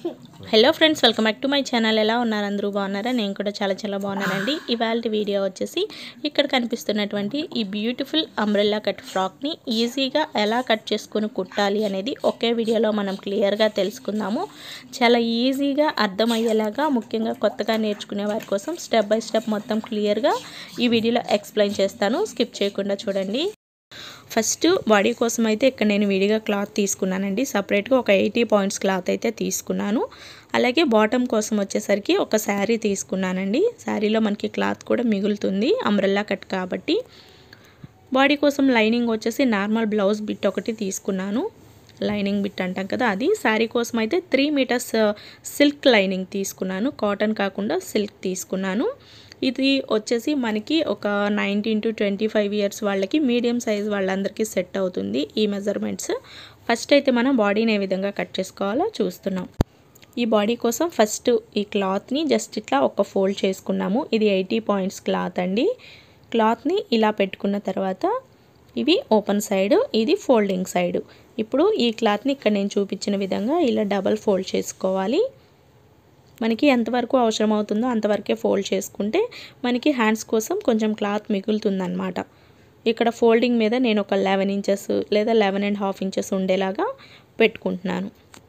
hello friends welcome back to my channel ఎలా ఉన్నారు అందరూ బాగున్నారా నేను కూడా చాలా చాలా బాగున్నానండి ఇవాళ వీడియో వచ్చేసి ఇక్కడ కనిపిస్తున్నటువంటి ఈ బ్యూటిఫుల్ అంబ్రెల్లా కట్ ఫ్రాక్ని ఈజీగా ఎలా కట్ చేసుకొని కుట్టాలి అనేది ఒకే వీడియోలో మనం క్లియర్గా తెలుసుకుందాము చాలా ఈజీగా అర్థమయ్యేలాగా ముఖ్యంగా కొత్తగా నేర్చుకునే వారి కోసం స్టెప్ బై స్టెప్ మొత్తం క్లియర్గా ఈ వీడియోలో ఎక్స్ప్లెయిన్ చేస్తాను స్కిప్ చేయకుండా చూడండి ఫస్ట్ బాడీ కోసం అయితే ఇక్కడ నేను విడిగా క్లాత్ తీసుకున్నానండి సపరేట్గా ఒక ఎయిటీ పాయింట్స్ క్లాత్ అయితే తీసుకున్నాను అలాగే బాటమ్ కోసం వచ్చేసరికి ఒక శారీ తీసుకున్నానండి శారీలో మనకి క్లాత్ కూడా మిగులుతుంది అంబ్రెల్లా కట్ కాబట్టి బాడీ కోసం లైనింగ్ వచ్చేసి నార్మల్ బ్లౌజ్ బిట్ ఒకటి తీసుకున్నాను లైనింగ్ బిట్ అంటాం కదా అది శారీ కోసం అయితే త్రీ మీటర్స్ సిల్క్ లైనింగ్ తీసుకున్నాను కాటన్ కాకుండా సిల్క్ తీసుకున్నాను ఇది వచ్చేసి మనకి ఒక nineteen to twenty five years వాళ్ళకి మీడియం సైజ్ వాళ్ళందరికీ సెట్ అవుతుంది ఈ మెజర్మెంట్స్ ఫస్ట్ అయితే మనం బాడీని ఏ విధంగా కట్ చేసుకోవాలో చూస్తున్నాం ఈ బాడీ కోసం ఫస్ట్ ఈ క్లాత్ని జస్ట్ ఇట్లా ఒక ఫోల్డ్ చేసుకున్నాము ఇది ఎయిటీ పాయింట్స్ క్లాత్ అండి క్లాత్ని ఇలా పెట్టుకున్న తర్వాత ఇవి ఓపెన్ సైడ్ ఇది ఫోల్డింగ్ సైడ్ ఇప్పుడు ఈ క్లాత్ని ఇక్కడ నేను చూపించిన విధంగా ఇలా డబల్ ఫోల్డ్ చేసుకోవాలి మనకి ఎంతవరకు అవసరం అవుతుందో అంతవరకే ఫోల్డ్ చేసుకుంటే మనకి హ్యాండ్స్ కోసం కొంచెం క్లాత్ మిగులుతుందన్నమాట ఇక్కడ ఫోల్డింగ్ మీద నేను ఒక లెవెన్ ఇంచెస్ లేదా లెవెన్ అండ్ హాఫ్ ఇంచెస్ ఉండేలాగా పెట్టుకుంటున్నాను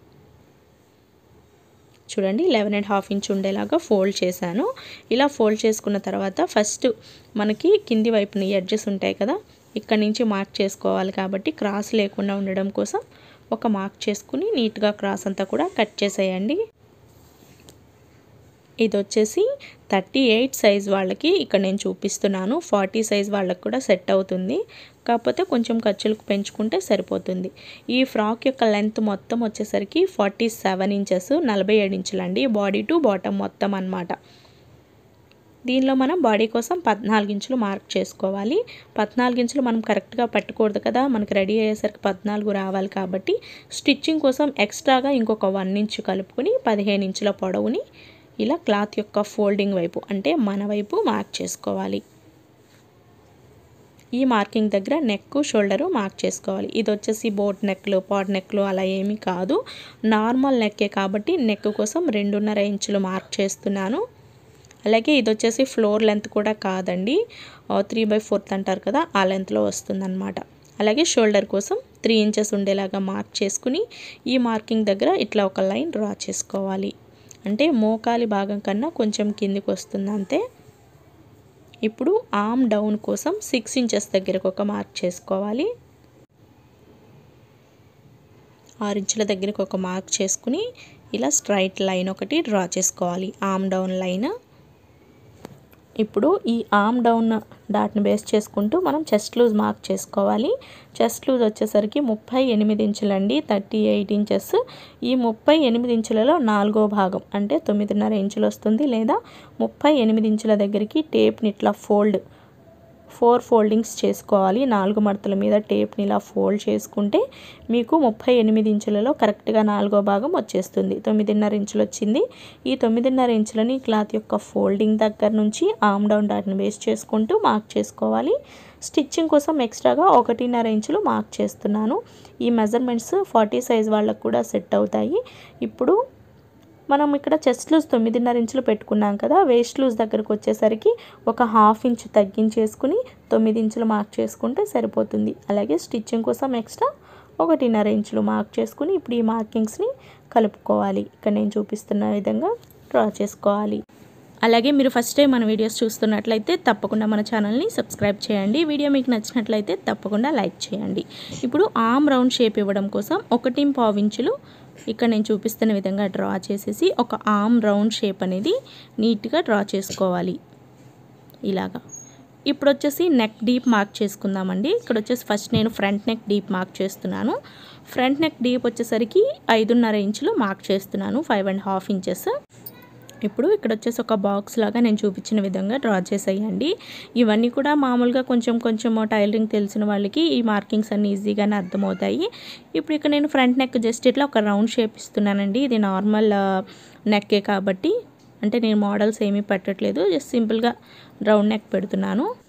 చూడండి లెవెన్ అండ్ హాఫ్ ఇంచ్ ఉండేలాగా ఫోల్డ్ చేశాను ఇలా ఫోల్డ్ చేసుకున్న తర్వాత ఫస్ట్ మనకి కింది వైపున ఎడ్జెస్ ఉంటాయి కదా ఇక్కడ నుంచి మార్క్ చేసుకోవాలి కాబట్టి క్రాస్ లేకుండా ఉండడం కోసం ఒక మార్క్ చేసుకుని నీట్గా క్రాస్ అంతా కూడా కట్ చేసేయండి ఇది వచ్చేసి థర్టీ ఎయిట్ సైజ్ వాళ్ళకి ఇక్కడ నేను చూపిస్తున్నాను ఫార్టీ సైజ్ వాళ్ళకి కూడా సెట్ అవుతుంది కాకపోతే కొంచెం ఖర్చులకు పెంచుకుంటే సరిపోతుంది ఈ ఫ్రాక్ యొక్క లెంత్ మొత్తం వచ్చేసరికి ఫార్టీ సెవెన్ ఇంచెస్ నలభై ఏడు ఇంచులండి బాడీ టు బాటమ్ మొత్తం అనమాట దీనిలో మనం బాడీ కోసం పద్నాలుగు ఇంచులు మార్క్ చేసుకోవాలి పద్నాలుగు ఇంచులు మనం కరెక్ట్గా పట్టకూడదు కదా మనకి రెడీ అయ్యేసరికి పద్నాలుగు రావాలి కాబట్టి స్టిచ్చింగ్ కోసం ఎక్స్ట్రాగా ఇంకొక వన్ ఇంచు కలుపుకొని పదిహేను ఇంచుల పొడవుని ఇలా క్లాత్ యొక్క ఫోల్డింగ్ వైపు అంటే మన వైపు మార్క్ చేసుకోవాలి ఈ మార్కింగ్ దగ్గర నెక్ షోల్డరు మార్క్ చేసుకోవాలి ఇది వచ్చేసి బోట్ నెక్లు పాట్ నెక్లు అలా ఏమీ కాదు నార్మల్ నెక్కే కాబట్టి నెక్ కోసం రెండున్నర ఇంచులు మార్క్ చేస్తున్నాను అలాగే ఇది వచ్చేసి ఫ్లోర్ లెంత్ కూడా కాదండి త్రీ బై ఫోర్త్ అంటారు కదా ఆ లెంత్లో వస్తుందన్నమాట అలాగే షోల్డర్ కోసం త్రీ ఇంచెస్ ఉండేలాగా మార్క్ చేసుకుని ఈ మార్కింగ్ దగ్గర ఇట్లా ఒక లైన్ డ్రా చేసుకోవాలి అంటే మోకాలి భాగం కన్నా కొంచెం కిందికి వస్తుంది అంతే ఇప్పుడు ఆమ్ డౌన్ కోసం సిక్స్ ఇంచెస్ దగ్గరకు ఒక మార్క్ చేసుకోవాలి ఆరు ఇంచుల దగ్గరకు ఒక మార్క్ చేసుకుని ఇలా స్ట్రైట్ లైన్ ఒకటి డ్రా చేసుకోవాలి ఆమ్ డౌన్ లైన్ ఇప్పుడు ఈ ఆమ్ డౌన్ డాట్ని బేస్ చేసుకుంటూ మనం చెస్ట్ లూజ్ మార్క్ చేసుకోవాలి చెస్ట్ లూజ్ వచ్చేసరికి ముప్పై ఎనిమిది ఇంచులండి థర్టీ ఎయిట్ ఇంచెస్ ఈ ముప్పై ఎనిమిది ఇంచులలో నాలుగో భాగం అంటే తొమ్మిదిన్నర ఇంచులు వస్తుంది లేదా ముప్పై ఎనిమిది ఇంచుల దగ్గరికి టేప్ని ఇట్లా ఫోల్డ్ ఫోర్ ఫోల్డింగ్స్ చేసుకోవాలి నాలుగు మడతల మీద టేప్ని ఇలా ఫోల్డ్ చేసుకుంటే మీకు ముప్పై ఎనిమిది ఇంచులలో కరెక్ట్గా నాలుగో భాగం వచ్చేస్తుంది తొమ్మిదిన్నర ఇంచులు వచ్చింది ఈ తొమ్మిదిన్నర ఇంచులని క్లాత్ యొక్క ఫోల్డింగ్ దగ్గర నుంచి ఆమ్ డౌన్ డాట్ని వేస్ట్ చేసుకుంటూ మార్క్ చేసుకోవాలి స్టిచ్చింగ్ కోసం ఎక్స్ట్రాగా ఒకటిన్నర ఇంచులు మార్క్ చేస్తున్నాను ఈ మెజర్మెంట్స్ ఫార్టీ సైజ్ వాళ్ళకు కూడా సెట్ అవుతాయి ఇప్పుడు మనం ఇక్కడ చెస్ట్ లూజ్ తొమ్మిదిన్నర ఇంచులు పెట్టుకున్నాం కదా వేస్ట్ లూజ్ దగ్గరకు వచ్చేసరికి ఒక హాఫ్ ఇంచ్ తగ్గించేసుకుని తొమ్మిది ఇంచులు మార్క్ చేసుకుంటే సరిపోతుంది అలాగే స్టిచ్చింగ్ కోసం ఎక్స్ట్రా ఒకటిన్నర ఇంచులు మార్క్ చేసుకుని ఇప్పుడు ఈ మార్కింగ్స్ని కలుపుకోవాలి ఇక్కడ నేను చూపిస్తున్న విధంగా డ్రా చేసుకోవాలి అలాగే మీరు ఫస్ట్ టైం మన వీడియోస్ చూస్తున్నట్లయితే తప్పకుండా మన ఛానల్ని సబ్స్క్రైబ్ చేయండి వీడియో మీకు నచ్చినట్లయితే తప్పకుండా లైక్ చేయండి ఇప్పుడు ఆమ్ రౌండ్ షేప్ ఇవ్వడం కోసం ఒకటి పావించులు ఇక్కడ నేను చూపిస్తున్న విధంగా డ్రా చేసేసి ఒక ఆమ్ రౌండ్ షేప్ అనేది నీట్గా డ్రా చేసుకోవాలి ఇలాగా ఇప్పుడు వచ్చేసి నెక్ డీప్ మార్క్ చేసుకుందామండి ఇక్కడ వచ్చేసి ఫస్ట్ నేను ఫ్రంట్ నెక్ డీప్ మార్క్ చేస్తున్నాను ఫ్రంట్ నెక్ డీప్ వచ్చేసరికి ఐదున్నర ఇంచులు మార్క్ చేస్తున్నాను ఫైవ్ అండ్ హాఫ్ ఇంచెస్ ఇప్పుడు ఇక్కడ వచ్చేసి ఒక బాక్స్ లాగా నేను చూపించిన విధంగా డ్రా చేసేయండి ఇవన్నీ కూడా మామూలుగా కొంచెం కొంచెం టైలరింగ్ తెలిసిన వాళ్ళకి ఈ మార్కింగ్స్ అన్ని ఈజీగానే అర్థమవుతాయి ఇప్పుడు ఇక్కడ నేను ఫ్రంట్ నెక్ జస్ట్ ఇట్లా ఒక రౌండ్ షేప్ ఇస్తున్నానండి ఇది నార్మల్ నెక్కే కాబట్టి అంటే నేను మోడల్స్ ఏమీ పెట్టట్లేదు జస్ట్ సింపుల్గా రౌండ్ నెక్ పెడుతున్నాను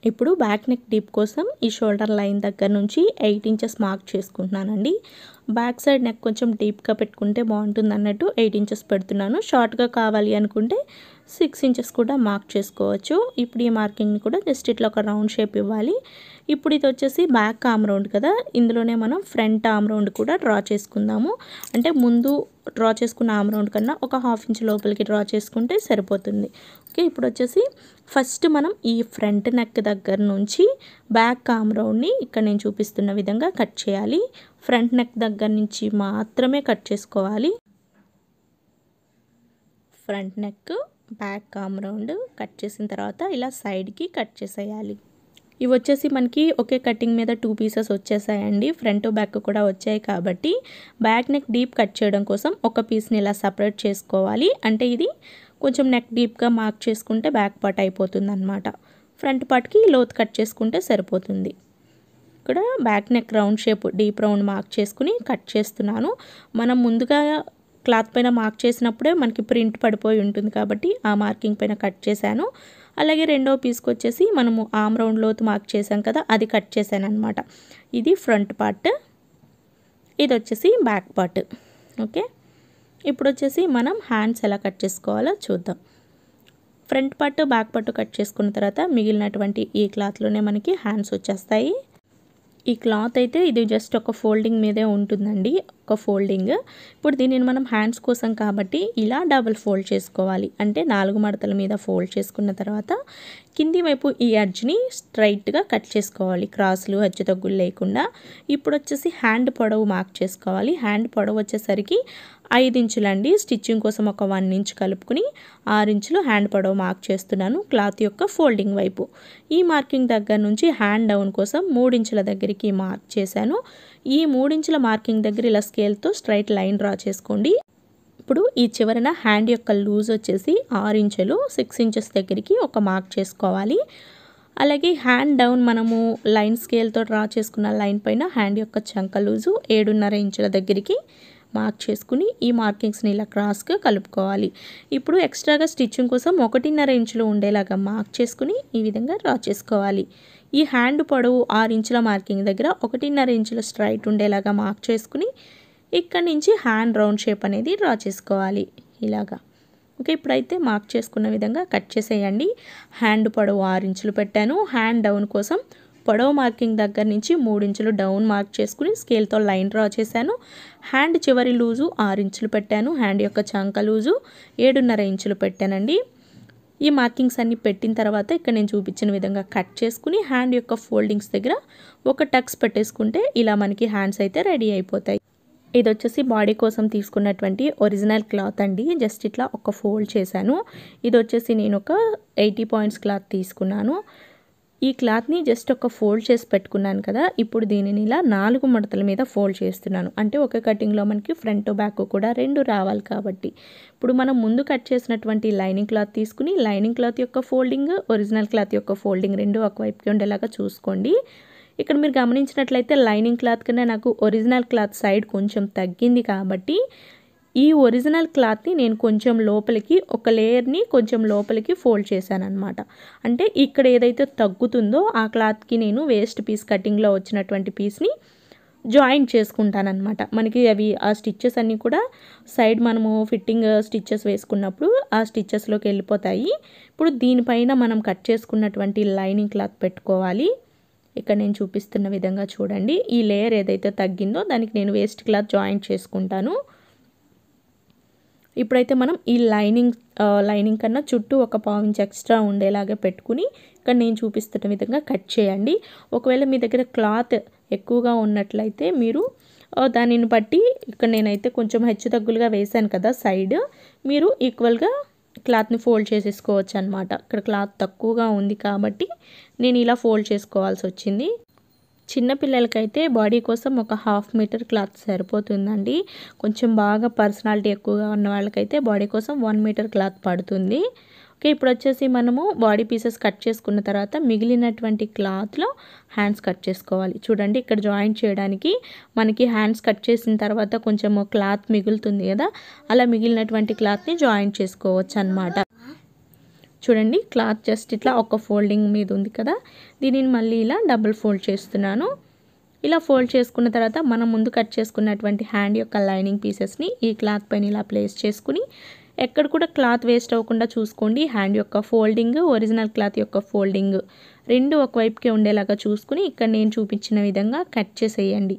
ఇప్పుడు బ్యాక్ నెక్ డీప్ కోసం ఈ షోల్డర్ లైన్ దగ్గర నుంచి ఎయిట్ ఇంచెస్ మార్క్ చేసుకుంటున్నానండి బ్యాక్ సైడ్ నెక్ కొంచెం డీప్గా పెట్టుకుంటే బాగుంటుంది అన్నట్టు ఎయిట్ ఇంచెస్ పెడుతున్నాను షార్ట్గా కావాలి అనుకుంటే సిక్స్ ఇంచెస్ కూడా మార్క్ చేసుకోవచ్చు ఇప్పుడు ఈ మార్కింగ్ని కూడా జస్ట్ ఇట్లా ఒక రౌండ్ షేప్ ఇవ్వాలి ఇప్పుడు ఇది వచ్చేసి బ్యాక్ ఆమ్ రౌండ్ కదా ఇందులోనే మనం ఫ్రంట్ ఆమ్ రౌండ్ కూడా డ్రా చేసుకుందాము అంటే ముందు డ్రా చేసుకున్న ఆమ్ రౌండ్ కన్నా ఒక హాఫ్ ఇంచ్ లోపలికి డ్రా చేసుకుంటే సరిపోతుంది ఓకే ఇప్పుడు వచ్చేసి ఫస్ట్ మనం ఈ ఫ్రంట్ నెక్ దగ్గర నుంచి బ్యాక్ ఆమ్ రౌండ్ని ఇక్కడ నేను చూపిస్తున్న విధంగా కట్ చేయాలి ఫ్రంట్ నెక్ దగ్గర నుంచి మాత్రమే కట్ చేసుకోవాలి front neck back arm round cut చేసిన తర్వాత ఇలా సైడ్కి కట్ చేసేయాలి ఇవి వచ్చేసి మనకి ఒకే కటింగ్ మీద టూ పీసెస్ వచ్చేసాయండి ఫ్రంట్ బ్యాక్ కూడా వచ్చాయి కాబట్టి బ్యాక్ నెక్ డీప్ కట్ చేయడం కోసం ఒక పీస్ని ఇలా సపరేట్ చేసుకోవాలి అంటే ఇది కొంచెం నెక్ డీప్గా మార్క్ చేసుకుంటే బ్యాక్ పార్ట్ అయిపోతుంది అనమాట ఫ్రంట్ పార్ట్కి లోత్ కట్ చేసుకుంటే సరిపోతుంది ఇక్కడ back neck round shape deep round mark చేసుకుని కట్ చేస్తున్నాను మనం ముందుగా క్లాత్ పైన మార్క్ చేసినప్పుడే మనకి ప్రింట్ పడిపోయి ఉంటుంది కాబట్టి ఆ మార్కింగ్ పైన కట్ చేశాను అలాగే రెండో పీస్కి వచ్చేసి మనము ఆమ్ రౌండ్ లోతు మార్క్ చేసాం కదా అది కట్ చేశాను అనమాట ఇది ఫ్రంట్ పార్ట్ ఇది వచ్చేసి బ్యాక్ పార్ట్ ఓకే ఇప్పుడు వచ్చేసి మనం హ్యాండ్స్ ఎలా కట్ చేసుకోవాలో చూద్దాం front part back part cut చేసుకున్న తర్వాత మిగిలినటువంటి ఈ క్లాత్లోనే మనకి హ్యాండ్స్ వచ్చేస్తాయి ఈ క్లాత్ అయితే ఇది జస్ట్ ఒక ఫోల్డింగ్ మీదే ఉంటుందండి ఒక ఫోల్డింగ్ ఇప్పుడు దీనిని మనం హ్యాండ్స్ కోసం కాబట్టి ఇలా డబుల్ ఫోల్డ్ చేసుకోవాలి అంటే నాలుగు మడతల మీద ఫోల్డ్ చేసుకున్న తర్వాత కింది వైపు ఈ అడ్జ్ని స్ట్రైట్గా కట్ చేసుకోవాలి క్రాసులు హెచ్చు తగ్గులు లేకుండా ఇప్పుడు వచ్చేసి హ్యాండ్ పొడవు మార్క్ చేసుకోవాలి హ్యాండ్ పొడవు వచ్చేసరికి ఐదు ఇంచులండి స్టిచ్చింగ్ కోసం ఒక వన్ ఇంచ్ కలుపుకుని ఆరు ఇంచులు హ్యాండ్ పొడవు మార్క్ చేస్తున్నాను క్లాత్ యొక్క ఫోల్డింగ్ వైపు ఈ మార్కింగ్ దగ్గర నుంచి హ్యాండ్ డౌన్ కోసం మూడించుల దగ్గరికి మార్క్ చేశాను ఈ మూడించుల మార్కింగ్ దగ్గర ఇలా స్కేల్తో స్ట్రైట్ లైన్ డ్రా చేసుకోండి ఇప్పుడు ఈ చివరన హ్యాండ్ యొక్క లూజ్ వచ్చేసి ఆరు ఇంచులు సిక్స్ ఇంచెస్ దగ్గరికి ఒక మార్క్ చేసుకోవాలి అలాగే హ్యాండ్ డౌన్ మనము లైన్ స్కేల్తో డ్రా చేసుకున్న లైన్ పైన హ్యాండ్ యొక్క చంక లూజు ఏడున్నర ఇంచుల దగ్గరికి మార్క్ చేసుకుని ఈ మార్కింగ్స్ని ఇలా క్రాస్గా కలుపుకోవాలి ఇప్పుడు ఎక్స్ట్రాగా స్టిచ్చింగ్ కోసం ఒకటిన్నర ఇంచులు ఉండేలాగా మార్క్ చేసుకుని ఈ విధంగా డ్రా చేసుకోవాలి ఈ హ్యాండ్ పొడవు ఆరు ఇంచుల మార్కింగ్ దగ్గర ఒకటిన్నర ఇంచుల స్ట్రైట్ ఉండేలాగా మార్క్ చేసుకుని ఇక్కడి నుంచి హ్యాండ్ రౌండ్ షేప్ అనేది డ్రా చేసుకోవాలి ఇలాగా ఓకే ఇప్పుడైతే మార్క్ చేసుకున్న విధంగా కట్ చేసేయండి హ్యాండ్ పొడవు ఆరు ఇంచులు పెట్టాను హ్యాండ్ డౌన్ కోసం పొడవు మార్కింగ్ దగ్గర నుంచి మూడు ఇంచులు డౌన్ మార్క్ చేసుకుని స్కేల్తో లైన్ డ్రా చేశాను హ్యాండ్ చివరి లూజు ఆరు ఇంచులు పెట్టాను హ్యాండ్ యొక్క చంక లూజు ఏడున్నర ఇంచులు పెట్టానండి ఈ మార్కింగ్స్ అన్ని పెట్టిన తర్వాత ఇక్కడ నేను చూపించిన విధంగా కట్ చేసుకుని హ్యాండ్ యొక్క ఫోల్డింగ్స్ దగ్గర ఒక టక్స్ పెట్టేసుకుంటే ఇలా మనకి హ్యాండ్స్ అయితే రెడీ అయిపోతాయి ఇది వచ్చేసి బాడీ కోసం తీసుకున్నటువంటి ఒరిజినల్ క్లాత్ అండి జస్ట్ ఇట్లా ఒక ఫోల్డ్ చేశాను ఇది వచ్చేసి నేను ఒక ఎయిటీ పాయింట్స్ క్లాత్ తీసుకున్నాను ఈ క్లాత్ని జస్ట్ ఒక ఫోల్డ్ చేసి పెట్టుకున్నాను కదా ఇప్పుడు దీనిని ఇలా నాలుగు మడతల మీద ఫోల్డ్ చేస్తున్నాను అంటే ఒక కటింగ్లో మనకి ఫ్రంట్ బ్యాక్ కూడా రెండు రావాలి కాబట్టి ఇప్పుడు మనం ముందు కట్ చేసినటువంటి లైనింగ్ క్లాత్ తీసుకుని లైనింగ్ క్లాత్ యొక్క ఫోల్డింగ్ ఒరిజినల్ క్లాత్ యొక్క ఫోల్డింగ్ రెండు ఒకవైపుకి ఉండేలాగా చూసుకోండి ఇక్కడ మీరు గమనించినట్లయితే లైనింగ్ క్లాత్ కన్నా నాకు ఒరిజినల్ క్లాత్ సైడ్ కొంచెం తగ్గింది కాబట్టి ఈ ఒరిజినల్ క్లాత్ని నేను కొంచెం లోపలికి ఒక లేయర్ని కొంచెం లోపలికి ఫోల్డ్ చేశాను అనమాట అంటే ఇక్కడ ఏదైతే తగ్గుతుందో ఆ క్లాత్కి నేను వేస్ట్ పీస్ కటింగ్లో వచ్చినటువంటి పీస్ని జాయింట్ చేసుకుంటానమాట మనకి అవి ఆ స్టిచ్చెస్ అన్నీ కూడా సైడ్ మనము ఫిట్టింగ్ స్టిచ్చెస్ వేసుకున్నప్పుడు ఆ స్టిచ్చెస్లోకి వెళ్ళిపోతాయి ఇప్పుడు దీనిపైన మనం కట్ చేసుకున్నటువంటి లైనింగ్ క్లాత్ పెట్టుకోవాలి ఇక్కడ నేను చూపిస్తున్న విధంగా చూడండి ఈ లేయర్ ఏదైతే తగ్గిందో దానికి నేను వేస్ట్ క్లాత్ జాయింట్ చేసుకుంటాను ఇప్పుడైతే మనం ఈ లైనింగ్ లైనింగ్ కన్నా చుట్టూ ఒక పావు ఇంచ్ ఎక్స్ట్రా ఉండేలాగా పెట్టుకుని ఇక్కడ నేను చూపిస్తున్న విధంగా కట్ చేయండి ఒకవేళ మీ దగ్గర క్లాత్ ఎక్కువగా ఉన్నట్లయితే మీరు దానిని బట్టి ఇక్కడ నేనైతే కొంచెం హెచ్చు తగ్గులుగా వేశాను కదా సైడ్ మీరు ఈక్వల్గా క్లాత్ని ఫోల్డ్ చేసేసుకోవచ్చు అనమాట ఇక్కడ క్లాత్ తక్కువగా ఉంది కాబట్టి నేను ఇలా ఫోల్డ్ చేసుకోవాల్సి వచ్చింది చిన్నపిల్లలకైతే బాడీ కోసం ఒక హాఫ్ మీటర్ క్లాత్ సరిపోతుందండి కొంచెం బాగా పర్సనాలిటీ ఎక్కువగా ఉన్న వాళ్ళకైతే బాడీ కోసం వన్ మీటర్ క్లాత్ పడుతుంది ఓకే ఇప్పుడు వచ్చేసి మనము బాడీ పీసెస్ కట్ చేసుకున్న తర్వాత మిగిలినటువంటి క్లాత్లో హ్యాండ్స్ కట్ చేసుకోవాలి చూడండి ఇక్కడ జాయింట్ చేయడానికి మనకి హ్యాండ్స్ కట్ చేసిన తర్వాత కొంచెం క్లాత్ మిగులుతుంది కదా అలా మిగిలినటువంటి క్లాత్ని జాయింట్ చేసుకోవచ్చు అనమాట చూడండి క్లాత్ జస్ట్ ఇట్లా ఒక ఫోల్డింగ్ మీద ఉంది కదా దీనిని మళ్ళీ ఇలా డబుల్ ఫోల్డ్ చేస్తున్నాను ఇలా ఫోల్డ్ చేసుకున్న తర్వాత మనం ముందు కట్ చేసుకున్నటువంటి హ్యాండ్ యొక్క లైనింగ్ పీసెస్ని ఈ క్లాత్ పైన ఇలా ప్లేస్ చేసుకుని ఎక్కడ కూడా క్లాత్ వేస్ట్ అవ్వకుండా చూసుకోండి హ్యాండ్ యొక్క ఫోల్డింగ్ ఒరిజినల్ క్లాత్ యొక్క ఫోల్డింగ్ రెండు ఒకవైపుకే ఉండేలాగా చూసుకుని ఇక్కడ నేను చూపించిన విధంగా కట్ చేసేయండి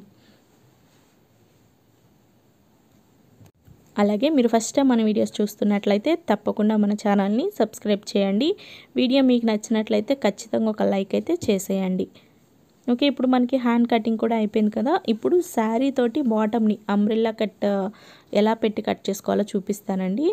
అలాగే మీరు ఫస్ట్ టైం మన వీడియోస్ చూస్తున్నట్లయితే తప్పకుండా మన ఛానల్ని సబ్స్క్రైబ్ చేయండి వీడియో మీకు నచ్చినట్లయితే ఖచ్చితంగా ఒక లైక్ అయితే చేసేయండి ఓకే ఇప్పుడు మనకి హ్యాండ్ కటింగ్ కూడా అయిపోయింది కదా ఇప్పుడు శారీ తోటి బాటమ్ని అంబ్రిల్లా కట్ ఎలా పెట్టి కట్ చేసుకోవాలో చూపిస్తానండి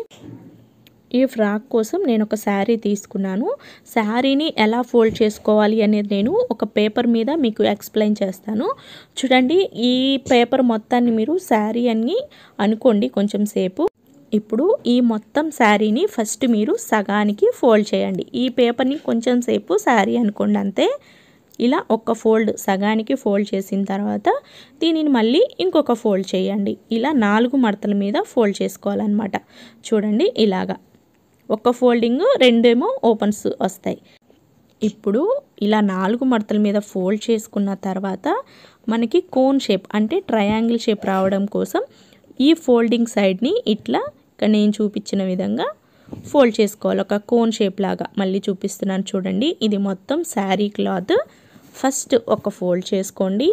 ఈ ఫ్రాక్ కోసం నేను ఒక శారీ తీసుకున్నాను శారీని ఎలా ఫోల్డ్ చేసుకోవాలి అనేది నేను ఒక పేపర్ మీద మీకు ఎక్స్ప్లెయిన్ చేస్తాను చూడండి ఈ పేపర్ మొత్తాన్ని మీరు శారీ అని అనుకోండి కొంచెం సేపు ఇప్పుడు ఈ మొత్తం శారీని ఫస్ట్ మీరు సగానికి ఫోల్డ్ చేయండి ఈ పేపర్ని కొంచెం సేపు శారీ అనుకోండి అంతే ఇలా ఒక ఫోల్డ్ సగానికి ఫోల్డ్ చేసిన తర్వాత దీనిని మళ్ళీ ఇంకొక ఫోల్డ్ చేయండి ఇలా నాలుగు మడతల మీద ఫోల్డ్ చేసుకోవాలన్నమాట చూడండి ఇలాగా ఒక ఫోల్డింగ్ రెండేమో ఓపెన్స్ వస్తాయి ఇప్పుడు ఇలా నాలుగు మడతల మీద ఫోల్డ్ చేసుకున్న తర్వాత మనకి కోన్ షేప్ అంటే ట్రయాంగిల్ షేప్ రావడం కోసం ఈ ఫోల్డింగ్ సైడ్ని ఇట్లా ఇక్కడ నేను చూపించిన విధంగా ఫోల్డ్ చేసుకోవాలి ఒక కోన్ షేప్ లాగా మళ్ళీ చూపిస్తున్నాను చూడండి ఇది మొత్తం శారీ క్లాత్ ఫస్ట్ ఒక ఫోల్డ్ చేసుకోండి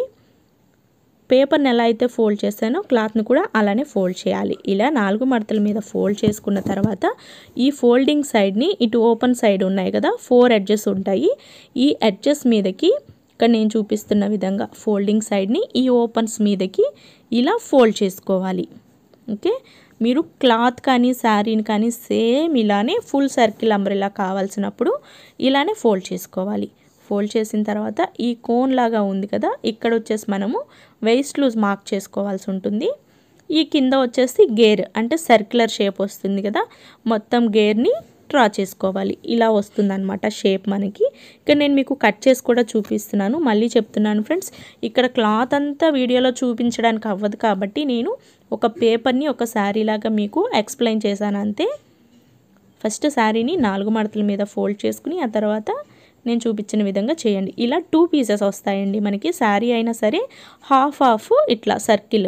పేపర్ని ఎలా అయితే ఫోల్డ్ చేశానో క్లాత్ని కూడా అలానే ఫోల్డ్ చేయాలి ఇలా నాలుగు మడతల మీద ఫోల్డ్ చేసుకున్న తర్వాత ఈ ఫోల్డింగ్ సైడ్ని ఇటు ఓపెన్ సైడ్ ఉన్నాయి కదా ఫోర్ ఎడ్జెస్ ఉంటాయి ఈ ఎడ్జెస్ మీదకి ఇక్కడ నేను చూపిస్తున్న విధంగా ఫోల్డింగ్ సైడ్ని ఈ ఓపెన్స్ మీదకి ఇలా ఫోల్డ్ చేసుకోవాలి ఓకే మీరు క్లాత్ కానీ శారీని కానీ సేమ్ ఇలానే ఫుల్ సర్కిల్ అంబ్రెలా కావాల్సినప్పుడు ఇలానే ఫోల్డ్ చేసుకోవాలి ఫోల్డ్ చేసిన తర్వాత ఈ కోన్ లాగా ఉంది కదా ఇక్కడ వచ్చేసి మనము వెయిస్ట్ లూజ్ మార్క్ చేసుకోవాల్సి ఉంటుంది ఈ కింద వచ్చేసి గేర్ అంటే సర్క్యులర్ షేప్ వస్తుంది కదా మొత్తం గేర్ని డ్రా చేసుకోవాలి ఇలా వస్తుందన్నమాట షేప్ మనకి ఇక్కడ నేను మీకు కట్ చేసి కూడా చూపిస్తున్నాను మళ్ళీ చెప్తున్నాను ఫ్రెండ్స్ ఇక్కడ క్లాత్ అంతా వీడియోలో చూపించడానికి అవ్వదు కాబట్టి నేను ఒక పేపర్ని ఒక శారీ లాగా మీకు ఎక్స్ప్లెయిన్ చేశాను అంతే ఫస్ట్ శారీని నాలుగు మడతల మీద ఫోల్డ్ చేసుకుని ఆ తర్వాత నేను చూపించిన విధంగా చేయండి ఇలా టూ పీసెస్ వస్తాయండి మనకి శారీ అయినా సరే హాఫ్ హాఫ్ ఇట్లా సర్కిల్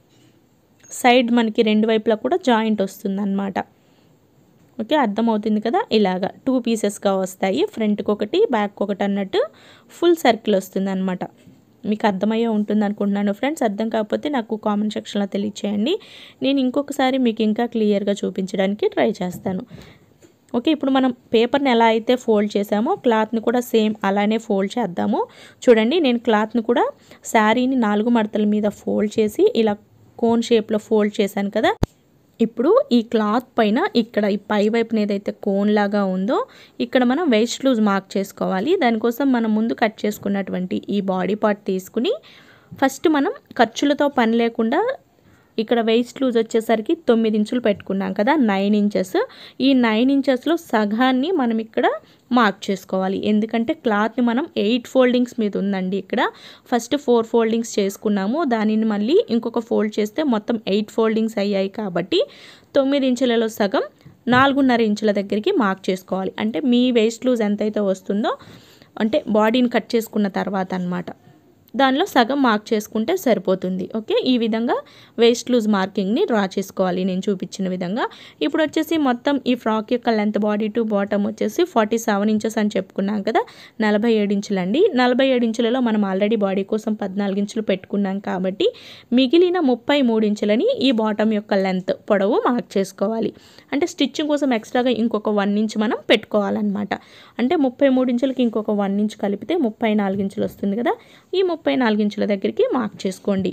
సైడ్ మనకి రెండు వైపులా కూడా జాయింట్ వస్తుంది అనమాట ఓకే అర్థమవుతుంది కదా ఇలాగా టూ పీసెస్గా వస్తాయి ఫ్రంట్కి ఒకటి బ్యాక్ ఒకటి అన్నట్టు ఫుల్ సర్కిల్ వస్తుంది అనమాట మీకు అర్థమయ్యే ఉంటుంది అనుకుంటున్నాను ఫ్రెండ్స్ అర్థం కాకపోతే నాకు కామెంట్ సెక్షన్లో తెలియచేయండి నేను ఇంకొకసారి మీకు ఇంకా క్లియర్గా చూపించడానికి ట్రై చేస్తాను ఓకే ఇప్పుడు మనం పేపర్ని ఎలా అయితే ఫోల్డ్ చేసామో క్లాత్ని కూడా సేమ్ అలానే ఫోల్డ్ చేద్దాము చూడండి నేను క్లాత్ని కూడా శారీని నాలుగు మడతల మీద ఫోల్డ్ చేసి ఇలా కోన్ షేప్లో ఫోల్డ్ చేశాను కదా ఇప్పుడు ఈ క్లాత్ పైన ఇక్కడ ఈ పై వైపున ఏదైతే కోన్ లాగా ఉందో ఇక్కడ మనం వెయిస్ట్ లూజ్ మార్క్ చేసుకోవాలి దానికోసం మనం ముందు కట్ చేసుకున్నటువంటి ఈ బాడీ పార్ట్ తీసుకుని ఫస్ట్ మనం ఖర్చులతో పని లేకుండా ఇక్కడ వెయిస్ట్ లూజ్ వచ్చేసరికి తొమ్మిది ఇంచులు పెట్టుకున్నాం కదా నైన్ ఇంచెస్ ఈ నైన్ ఇంచెస్లో సగాన్ని మనం ఇక్కడ మార్క్ చేసుకోవాలి ఎందుకంటే క్లాత్ని మనం ఎయిట్ ఫోల్డింగ్స్ మీద ఉందండి ఇక్కడ ఫస్ట్ ఫోర్ ఫోల్డింగ్స్ చేసుకున్నాము దానిని మళ్ళీ ఇంకొక ఫోల్డ్ చేస్తే మొత్తం ఎయిట్ ఫోల్డింగ్స్ అయ్యాయి కాబట్టి తొమ్మిది ఇంచులలో సగం నాలుగున్నర ఇంచుల దగ్గరికి మార్క్ చేసుకోవాలి అంటే మీ వేస్ట్ లూజ్ ఎంతైతే వస్తుందో అంటే బాడీని కట్ చేసుకున్న తర్వాత అనమాట దానిలో సగం మార్క్ చేసుకుంటే సరిపోతుంది ఓకే ఈ విధంగా వేస్ట్ లూజ్ మార్కింగ్ని డ్రా చేసుకోవాలి నేను చూపించిన విధంగా ఇప్పుడు వచ్చేసి మొత్తం ఈ ఫ్రాక్ యొక్క లెంత్ బాడీ టు బాటమ్ వచ్చేసి ఫార్టీ సెవెన్ ఇంచెస్ అని చెప్పుకున్నాం కదా నలభై ఏడు ఇంచులు అండి నలభై ఏడు ఇంచులలో మనం ఆల్రెడీ బాడీ కోసం పద్నాలుగు ఇంచులు పెట్టుకున్నాం కాబట్టి మిగిలిన ముప్పై మూడు ఇంచులని ఈ బాటమ్ యొక్క లెంత్ పొడవు మార్క్ చేసుకోవాలి అంటే స్టిచ్చింగ్ కోసం ఎక్స్ట్రాగా ఇంకొక వన్ ఇంచ్ మనం పెట్టుకోవాలన్నమాట అంటే ముప్పై మూడు ఇంచులకి ఇంకొక వన్ ఇంచ్ కలిపితే ముప్పై నాలుగు ఇంచులు వస్తుంది కదా ఈ ముప్పై నాలుగు ఇంచుల దగ్గరికి మార్క్ చేసుకోండి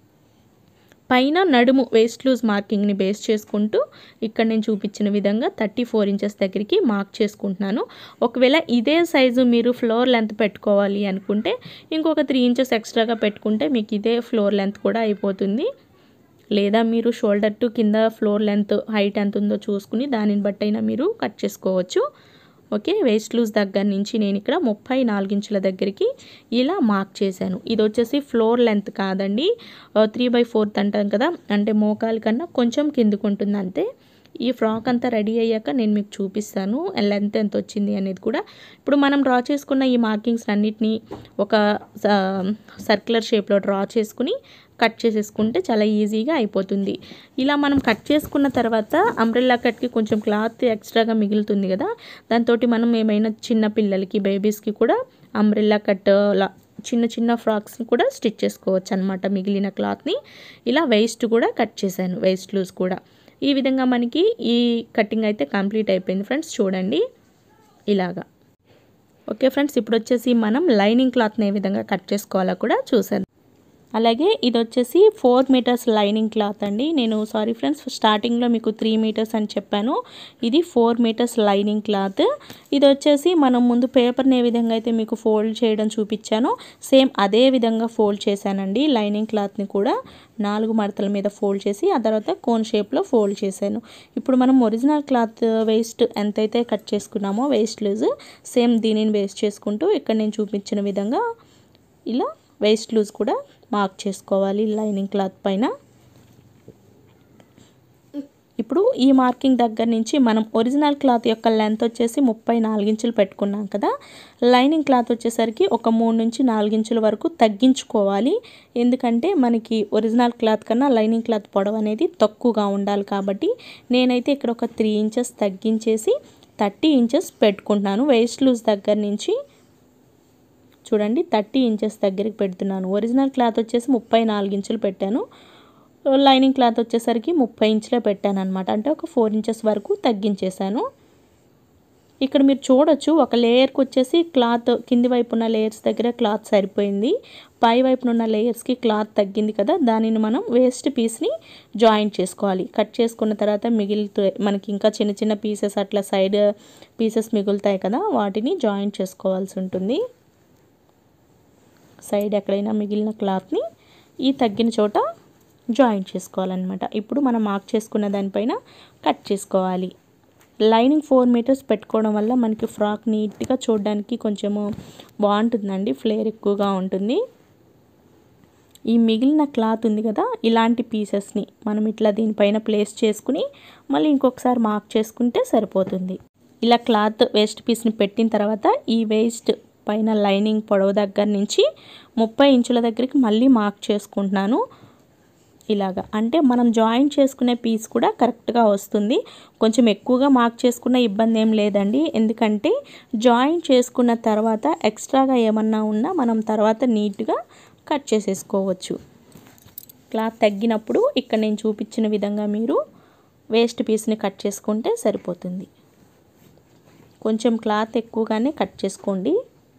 పైన నడుము వేస్ట్ లూజ్ మార్కింగ్ని బేస్ చేసుకుంటూ ఇక్కడ నేను చూపించిన విధంగా థర్టీ ఫోర్ ఇంచెస్ దగ్గరికి మార్క్ చేసుకుంటున్నాను ఒకవేళ ఇదే సైజు మీరు ఫ్లోర్ లెంత్ పెట్టుకోవాలి అనుకుంటే ఇంకొక త్రీ ఇంచెస్ ఎక్స్ట్రాగా పెట్టుకుంటే మీకు ఇదే ఫ్లోర్ లెంత్ కూడా అయిపోతుంది లేదా మీరు షోల్డర్ టు కింద ఫ్లోర్ లెంత్ హైట్ ఎంత ఉందో చూసుకుని దానిని బట్టి అయినా మీరు కట్ చేసుకోవచ్చు ఓకే వేస్ట్ లూజ్ దగ్గర నుంచి నేను ఇక్కడ ముప్పై నాలుగు ఇంచుల దగ్గరికి ఇలా మార్క్ చేశాను ఇది వచ్చేసి ఫ్లోర్ లెంత్ కాదండి త్రీ బై ఫోర్త్ అంటాం కదా అంటే మోకాలు కన్నా కొంచెం కిందకు ఉంటుంది అంతే ఈ ఫ్రాక్ అంతా రెడీ అయ్యాక నేను మీకు చూపిస్తాను లెంత్ ఎంత వచ్చింది అనేది కూడా ఇప్పుడు మనం డ్రా చేసుకున్న ఈ మార్కింగ్స్ అన్నిటినీ ఒక సర్క్యులర్ షేప్లో డ్రా చేసుకుని కట్ చేసేసుకుంటే చాలా ఈజీగా అయిపోతుంది ఇలా మనం కట్ చేసుకున్న తర్వాత అంబ్రెల్లా కట్కి కొంచెం క్లాత్ ఎక్స్ట్రాగా మిగులుతుంది కదా దాంతో మనం ఏమైనా చిన్న పిల్లలకి బేబీస్కి కూడా అంబ్రెల్లా కట్ లా చిన్న చిన్న ఫ్రాక్స్ని కూడా స్టిచ్ చేసుకోవచ్చు అనమాట మిగిలిన క్లాత్ని ఇలా వేస్ట్ కూడా కట్ చేశాను వేస్ట్ లూజ్ కూడా ఈ విధంగా మనకి ఈ కటింగ్ అయితే కంప్లీట్ అయిపోయింది ఫ్రెండ్స్ చూడండి ఇలాగా ఓకే ఫ్రెండ్స్ ఇప్పుడు వచ్చేసి మనం లైనింగ్ క్లాత్ని ఏ విధంగా కట్ చేసుకోవాలో కూడా చూసాను అలాగే ఇది వచ్చేసి ఫోర్ మీటర్స్ లైనింగ్ క్లాత్ అండి నేను సారీ ఫ్రెండ్స్ స్టార్టింగ్లో మీకు త్రీ మీటర్స్ అని చెప్పాను ఇది ఫోర్ మీటర్స్ లైనింగ్ క్లాత్ ఇది వచ్చేసి మనం ముందు పేపర్ని ఏ విధంగా అయితే మీకు ఫోల్డ్ చేయడం చూపించానో సేమ్ అదే విధంగా ఫోల్డ్ చేశానండి లైనింగ్ క్లాత్ని కూడా నాలుగు మడతల మీద ఫోల్డ్ చేసి ఆ తర్వాత కోన్ షేప్లో ఫోల్డ్ చేశాను ఇప్పుడు మనం ఒరిజినల్ క్లాత్ వేస్ట్ ఎంతైతే కట్ చేసుకున్నామో వేస్ట్ లూజ్ సేమ్ దీనిని వేస్ట్ చేసుకుంటూ ఇక్కడ నేను చూపించిన విధంగా ఇలా వేస్ట్ లూజ్ కూడా మార్క్ చేసుకోవాలి లైనింగ్ క్లాత్ పైన ఇప్పుడు ఈ మార్కింగ్ దగ్గర నుంచి మనం ఒరిజినల్ క్లాత్ యొక్క లెంత్ వచ్చేసి ముప్పై నాలుగించులు పెట్టుకున్నాం కదా లైనింగ్ క్లాత్ వచ్చేసరికి ఒక మూడు నుంచి నాలుగించుల వరకు తగ్గించుకోవాలి ఎందుకంటే మనకి ఒరిజినల్ క్లాత్ కన్నా లైనింగ్ క్లాత్ పొడవు అనేది తక్కువగా ఉండాలి కాబట్టి నేనైతే ఇక్కడ ఒక త్రీ ఇంచెస్ తగ్గించేసి థర్టీ ఇంచెస్ పెట్టుకుంటున్నాను వేస్ట్ లూజ్ దగ్గర నుంచి చూడండి థర్టీ ఇంచెస్ దగ్గరికి పెడుతున్నాను ఒరిజినల్ క్లాత్ వచ్చేసి ముప్పై నాలుగు ఇంచులు పెట్టాను లైనింగ్ క్లాత్ వచ్చేసరికి ముప్పై ఇంచులే పెట్టాను అనమాట అంటే ఒక ఫోర్ ఇంచెస్ వరకు తగ్గించేశాను ఇక్కడ మీరు చూడొచ్చు ఒక లేయర్కి వచ్చేసి క్లాత్ కింది వైపు ఉన్న లేయర్స్ దగ్గర క్లాత్ సరిపోయింది పై వైపున ఉన్న లేయర్స్కి క్లాత్ తగ్గింది కదా దానిని మనం వేస్ట్ పీస్ని జాయింట్ చేసుకోవాలి కట్ చేసుకున్న తర్వాత మిగిలితే మనకి ఇంకా చిన్న చిన్న పీసెస్ అట్లా సైడ్ పీసెస్ మిగులుతాయి కదా వాటిని జాయింట్ చేసుకోవాల్సి ఉంటుంది సైడ్ ఎక్కడైనా మిగిలిన క్లాత్ని ఈ తగ్గిన చోట జాయింట్ చేసుకోవాలన్నమాట ఇప్పుడు మనం మార్క్ చేసుకున్న దానిపైన కట్ చేసుకోవాలి లైనింగ్ ఫోర్ మీటర్స్ పెట్టుకోవడం వల్ల మనకి ఫ్రాక్ నీట్గా చూడడానికి కొంచెము బాగుంటుందండి ఫ్లేర్ ఎక్కువగా ఉంటుంది ఈ మిగిలిన క్లాత్ ఉంది కదా ఇలాంటి పీసెస్ని మనం ఇట్లా దీనిపైన ప్లేస్ చేసుకుని మళ్ళీ ఇంకొకసారి మార్క్ చేసుకుంటే సరిపోతుంది ఇలా క్లాత్ వేస్ట్ పీస్ని పెట్టిన తర్వాత ఈ వేస్ట్ పైన లైనింగ్ పొడవు దగ్గర నుంచి ముప్పై ఇంచుల దగ్గరికి మళ్ళీ మార్క్ చేసుకుంటున్నాను ఇలాగా అంటే మనం జాయిన్ చేసుకునే పీస్ కూడా కరెక్ట్గా వస్తుంది కొంచెం ఎక్కువగా మార్క్ చేసుకున్న ఇబ్బంది ఏం లేదండి ఎందుకంటే జాయిన్ చేసుకున్న తర్వాత ఎక్స్ట్రాగా ఏమన్నా ఉన్నా మనం తర్వాత నీట్గా కట్ చేసేసుకోవచ్చు క్లాత్ తగ్గినప్పుడు ఇక్కడ నేను చూపించిన విధంగా మీరు వేస్ట్ పీస్ని కట్ చేసుకుంటే సరిపోతుంది కొంచెం క్లాత్ ఎక్కువగానే కట్ చేసుకోండి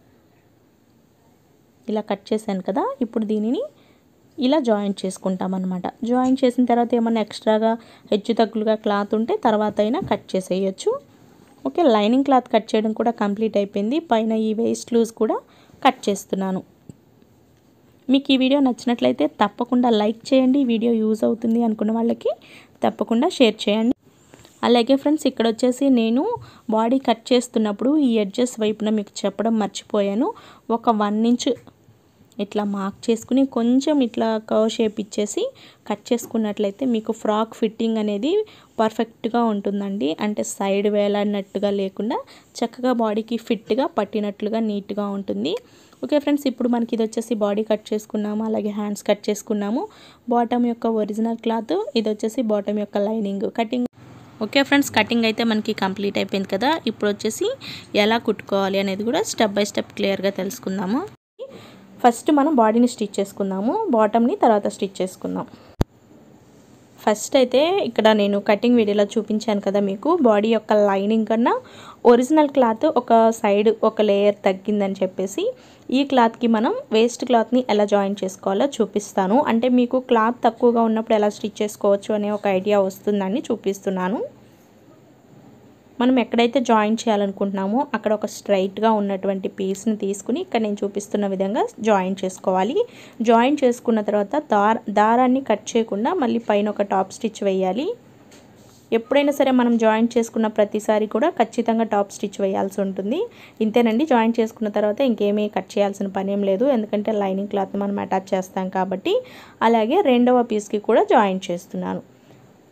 ఇలా కట్ చేశాను కదా ఇప్పుడు దీనిని ఇలా జాయింట్ చేసుకుంటాం అనమాట జాయింట్ చేసిన తర్వాత ఏమన్నా ఎక్స్ట్రాగా హెచ్చు తగ్గులుగా క్లాత్ ఉంటే తర్వాత అయినా కట్ చేసేయచ్చు ఓకే లైనింగ్ క్లాత్ కట్ చేయడం కూడా కంప్లీట్ అయిపోయింది పైన ఈ వేస్ట్ లూజ్ కూడా కట్ చేస్తున్నాను మీకు ఈ వీడియో నచ్చినట్లయితే తప్పకుండా లైక్ చేయండి వీడియో యూజ్ అవుతుంది అనుకున్న వాళ్ళకి తప్పకుండా షేర్ చేయండి అలాగే ఫ్రెండ్స్ ఇక్కడ వచ్చేసి నేను బాడీ కట్ చేస్తున్నప్పుడు ఈ ఎడ్జెస్ వైపున మీకు చెప్పడం మర్చిపోయాను ఒక వన్ ఇంచ్ ఇట్లా మార్క్ చేసుకుని కొంచెం ఇట్లా కవ్ షేప్ ఇచ్చేసి కట్ చేసుకున్నట్లయితే మీకు ఫ్రాక్ ఫిట్టింగ్ అనేది పర్ఫెక్ట్గా ఉంటుందండి అంటే సైడ్ వేలాడినట్టుగా లేకుండా చక్కగా బాడీకి ఫిట్గా పట్టినట్లుగా నీట్గా ఉంటుంది ఓకే ఫ్రెండ్స్ ఇప్పుడు మనకి ఇది వచ్చేసి బాడీ కట్ చేసుకున్నాము అలాగే హ్యాండ్స్ కట్ చేసుకున్నాము బాటమ్ యొక్క ఒరిజినల్ క్లాత్ ఇది వచ్చేసి బాటమ్ యొక్క lining cutting okay friends cutting అయితే మనకి కంప్లీట్ అయిపోయింది కదా ఇప్పుడు వచ్చేసి ఎలా కుట్టుకోవాలి అనేది కూడా స్టెప్ బై స్టెప్ క్లియర్గా తెలుసుకుందాము ఫస్ట్ మనం బాడీని స్టిచ్ చేసుకుందాము బాటమ్ని తర్వాత స్టిచ్ చేసుకుందాం ఫస్ట్ అయితే ఇక్కడ నేను కటింగ్ వీడియోలో చూపించాను కదా మీకు బాడీ యొక్క లైనింగ్ కన్నా ఒరిజినల్ క్లాత్ ఒక సైడ్ ఒక లేయర్ తగ్గిందని చెప్పేసి ఈ క్లాత్కి మనం వేస్ట్ క్లాత్ని ఎలా జాయిన్ చేసుకోవాలో చూపిస్తాను అంటే మీకు క్లాత్ తక్కువగా ఉన్నప్పుడు ఎలా స్టిచ్ చేసుకోవచ్చు అనే ఒక ఐడియా వస్తుందని చూపిస్తున్నాను మనం ఎక్కడైతే జాయిన్ చేయాలనుకుంటున్నామో అక్కడ ఒక స్ట్రైట్గా ఉన్నటువంటి పీస్ని తీసుకుని ఇక్కడ నేను చూపిస్తున్న విధంగా జాయిన్ చేసుకోవాలి జాయిన్ చేసుకున్న తర్వాత దార దారాన్ని కట్ చేయకుండా మళ్ళీ పైన ఒక టాప్ స్టిచ్ వేయాలి ఎప్పుడైనా సరే మనం జాయిన్ చేసుకున్న ప్రతిసారి కూడా ఖచ్చితంగా టాప్ స్టిచ్ వేయాల్సి ఉంటుంది ఇంతేనండి జాయిన్ చేసుకున్న తర్వాత ఇంకేమీ కట్ చేయాల్సిన పని ఏం లేదు ఎందుకంటే లైనింగ్ క్లాత్ మనం అటాచ్ చేస్తాం కాబట్టి అలాగే రెండవ పీస్కి కూడా జాయిన్ చేస్తున్నాను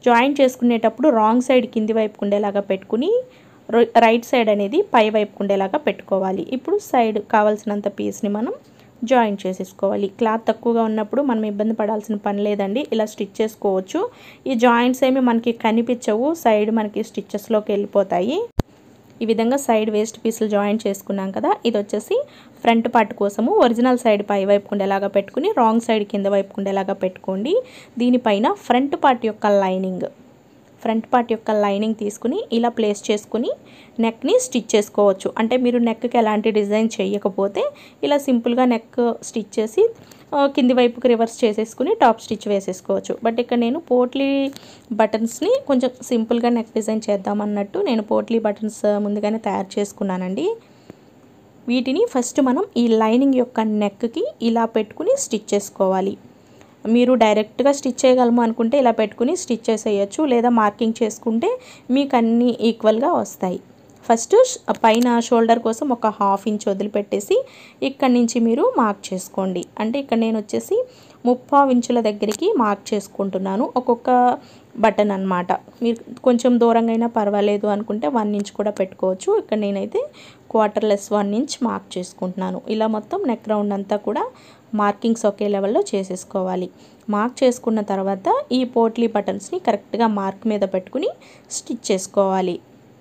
జాయింట్ చేసుకునేటప్పుడు రాంగ్ సైడ్ కింది వైపుకు ఉండేలాగా పెట్టుకుని రొ- రైట్ సైడ్ అనేది పై వైపుకు ఉండేలాగా పెట్టుకోవాలి ఇప్పుడు సైడ్ కావాల్సినంత పీస్ని మనం జాయిన్ చేసేసుకోవాలి క్లాత్ తక్కువగా ఉన్నప్పుడు మనం ఇబ్బంది పడాల్సిన పని లేదండి ఇలా స్టిచ్ చేసుకోవచ్చు ఈ జాయింట్స్ ఏమి మనకి కనిపించవు సైడ్ మనకి స్టిచ్చెస్లోకి వెళ్ళిపోతాయి ఈ విధంగా సైడ్ వేస్ట్ పీసులు జాయిన్ చేసుకున్నాం కదా ఇది వచ్చేసి ఫ్రంట్ పార్ట్ కోసము ఒరిజినల్ సైడ్ పై వైపు ఉండేలాగా పెట్టుకుని రాంగ్ సైడ్ కింద వైపు ఉండేలాగా పెట్టుకోండి దీనిపైన ఫ్రంట్ పార్ట్ యొక్క లైనింగ్ ఫ్రంట్ పార్ట్ యొక్క లైనింగ్ తీసుకుని ఇలా ప్లేస్ చేసుకుని నెక్ని స్టిచ్ చేసుకోవచ్చు అంటే మీరు నెక్కి ఎలాంటి డిజైన్ చేయకపోతే ఇలా సింపుల్గా నెక్ స్టిచ్ చేసి ఆ, కింది వైపుకి రివర్స్ చేసేసుకుని టాప్ స్టిచ్ వేసేసుకోవచ్చు బట్ ఇక్కడ నేను పోట్లీ బటన్స్ని కొంచెం సింపుల్గా నెక్ డిజైన్ చేద్దామన్నట్టు నేను పోట్లీ బటన్స్ ముందుగానే తయారు చేసుకున్నానండి వీటిని ఫస్ట్ మనం ఈ లైనింగ్ యొక్క నెక్కి ఇలా పెట్టుకుని స్టిచ్ చేసుకోవాలి మీరు డైరెక్ట్గా స్టిచ్ చేయగలము అనుకుంటే ఇలా పెట్టుకుని స్టిచ్ చేసేయచ్చు లేదా మార్కింగ్ చేసుకుంటే మీకు అన్నీ ఈక్వల్గా వస్తాయి ఫస్ట్ ష్- పైన షోల్డర్ కోసం ఒక హాఫ్ ఇంచ్ వదిలిపెట్టేసి ఇక్కడి నుంచి మీరు మార్క్ చేసుకోండి అంటే ఇక్కడ నేను వచ్చేసి ముప్పావు ఇంచుల దగ్గరికి మార్క్ చేసుకుంటున్నాను ఒక్కొక్క బటన్ అన్నమాట మీరు కొంచెం దూరంగా అయినా పర్వాలేదు అనుకుంటే వన్ ఇంచ్ కూడా పెట్టుకోవచ్చు ఇక్కడ నేనైతే quarter less one inch mark చేసుకుంటున్నాను ఇలా మొత్తం నెక్ రౌండ్ అంతా కూడా మార్కింగ్స్ ఒకే లెవెల్లో చేసేసుకోవాలి మార్క్ చేసుకున్న తర్వాత ఈ పోట్లీ బటన్స్ని కరెక్ట్గా మార్క్ మీద పెట్టుకుని స్టిచ్ చేసుకోవాలి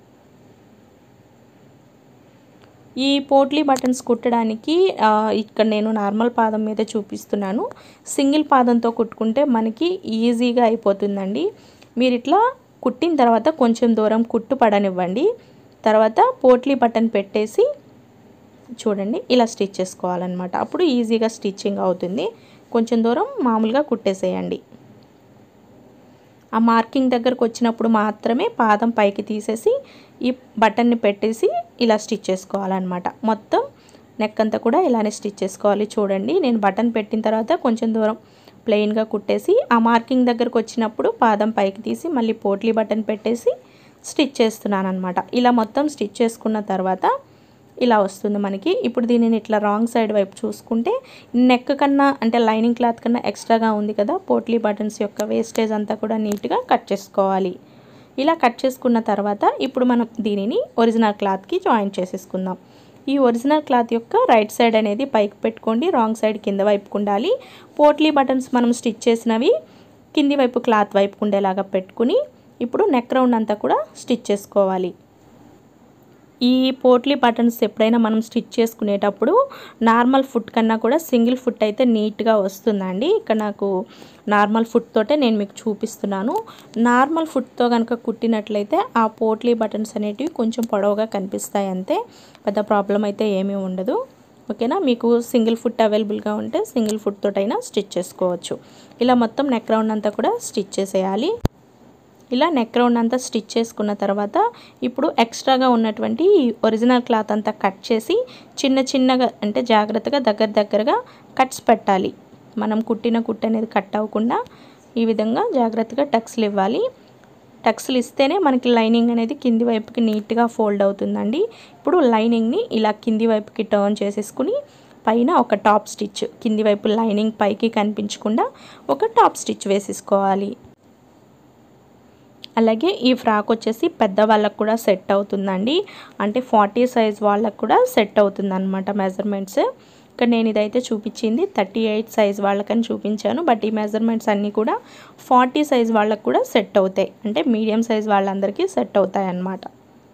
ఈ పోట్లీ బటన్స్ కుట్టడానికి ఆ, ఇక్కడ నేను నార్మల్ పాదం మీద చూపిస్తున్నాను సింగిల్ పాదంతో కుట్టుకుంటే మనకి ఈజీగా అయిపోతుందండి మీరు ఇట్లా కుట్టిన తర్వాత కొంచెం దూరం కుట్టు పడనివ్వండి తర్వాత పోట్లీ బటన్ పెట్టేసి చూడండి ఇలా స్టిచ్ చేసుకోవాలన్నమాట అప్పుడు ఈజీగా స్టిచ్చింగ్ అవుతుంది కొంచెం దూరం మామూలుగా కుట్టేసేయండి ఆ మార్కింగ్ దగ్గరకు వచ్చినప్పుడు మాత్రమే పాదం పైకి తీసేసి ఈ బటన్ని పెట్టేసి ఇలా స్టిచ్ చేసుకోవాలన్నమాట మొత్తం నెక్ అంతా కూడా ఇలానే స్టిచ్ చేసుకోవాలి చూడండి నేను బటన్ పెట్టిన తర్వాత కొంచెం దూరం ప్లెయిన్గా కుట్టేసి ఆ మార్కింగ్ దగ్గరకు వచ్చినప్పుడు పాదం పైకి తీసి మళ్ళీ పోట్లీ బటన్ పెట్టేసి స్టిచ్ చేస్తున్నాను అనమాట ఇలా మొత్తం స్టిచ్ చేసుకున్న తర్వాత ఇలా వస్తుంది మనకి ఇప్పుడు దీనిని ఇట్లా రాంగ్ సైడ్ వైపు చూసుకుంటే నెక్ కన్నా అంటే లైనింగ్ క్లాత్ కన్నా ఎక్స్ట్రాగా ఉంది కదా పోట్లీ బటన్స్ యొక్క వేస్టేజ్ అంతా కూడా నీట్గా కట్ చేసుకోవాలి ఇలా కట్ చేసుకున్న తర్వాత ఇప్పుడు మనం దీనిని ఒరిజినల్ క్లాత్కి జాయిన్ చేసేసుకుందాం ఈ ఒరిజినల్ క్లాత్ యొక్క రైట్ సైడ్ అనేది పైకి పెట్టుకోండి రాంగ్ సైడ్ కింద వైపుకు ఉండాలి పోట్లీ బటన్స్ మనం స్టిచ్ చేసినవి కింది వైపు క్లాత్ వైపుకు ఉండేలాగా పెట్టుకుని ఇప్పుడు నెక్ రౌండ్ అంతా కూడా స్టిచ్ చేసుకోవాలి ఈ పోట్లీ బటన్స్ ఎప్పుడైనా మనం స్టిచ్ చేసుకునేటప్పుడు నార్మల్ ఫుట్ కన్నా కూడా సింగిల్ ఫుట్ అయితే నీట్గా వస్తుందండి ఇక్కడ నాకు నార్మల్ ఫుట్ తోటే నేను మీకు చూపిస్తున్నాను నార్మల్ ఫుట్తో కనుక కుట్టినట్లయితే ఆ పోట్లీ బటన్స్ అనేటివి కొంచెం పొడవుగా కనిపిస్తాయి అంతే పెద్ద ప్రాబ్లం అయితే ఏమీ ఉండదు ఓకేనా మీకు సింగిల్ ఫుట్ అవైలబుల్గా ఉంటే సింగిల్ ఫుట్ తోటైనా స్టిచ్ చేసుకోవచ్చు ఇలా మొత్తం నెక్ రౌండ్ అంతా కూడా స్టిచ్ చేసేయాలి ఇలా నెక్ రౌండ్ అంతా స్టిచ్ చేసుకున్న తర్వాత ఇప్పుడు ఎక్స్ట్రాగా ఉన్నటువంటి ఈ ఒరిజినల్ క్లాత్ అంతా కట్ చేసి చిన్న చిన్నగా అంటే జాగ్రత్తగా దగ్గర దగ్గరగా కట్స్ పెట్టాలి మనం కుట్టిన కుట్టు అనేది కట్ అవ్వకుండా ఈ విధంగా జాగ్రత్తగా టక్స్లు ఇవ్వాలి టక్స్లు ఇస్తేనే మనకి లైనింగ్ అనేది కింది వైపుకి నీట్గా ఫోల్డ్ అవుతుందండి ఇప్పుడు లైనింగ్ని ఇలా కింది వైపుకి టర్న్ చేసేసుకుని పైన ఒక టాప్ స్టిచ్ కింది వైపు లైనింగ్ పైకి కనిపించకుండా ఒక టాప్ స్టిచ్ వేసేసుకోవాలి అలాగే ఈ ఫ్రాక్ వచ్చేసి పెద్ద వాళ్ళకు కూడా సెట్ అవుతుందండి అంటే ఫార్టీ సైజ్ వాళ్ళకు కూడా సెట్ అవుతుంది అనమాట మెజర్మెంట్స్ ఇక్కడ నేను ఇదైతే చూపించింది థర్టీ ఎయిట్ సైజ్ వాళ్ళకని చూపించాను బట్ ఈ మెజర్మెంట్స్ అన్నీ కూడా ఫార్టీ సైజ్ వాళ్ళకు కూడా సెట్ అవుతాయి అంటే మీడియం సైజ్ వాళ్ళందరికీ సెట్ అవుతాయి అన్నమాట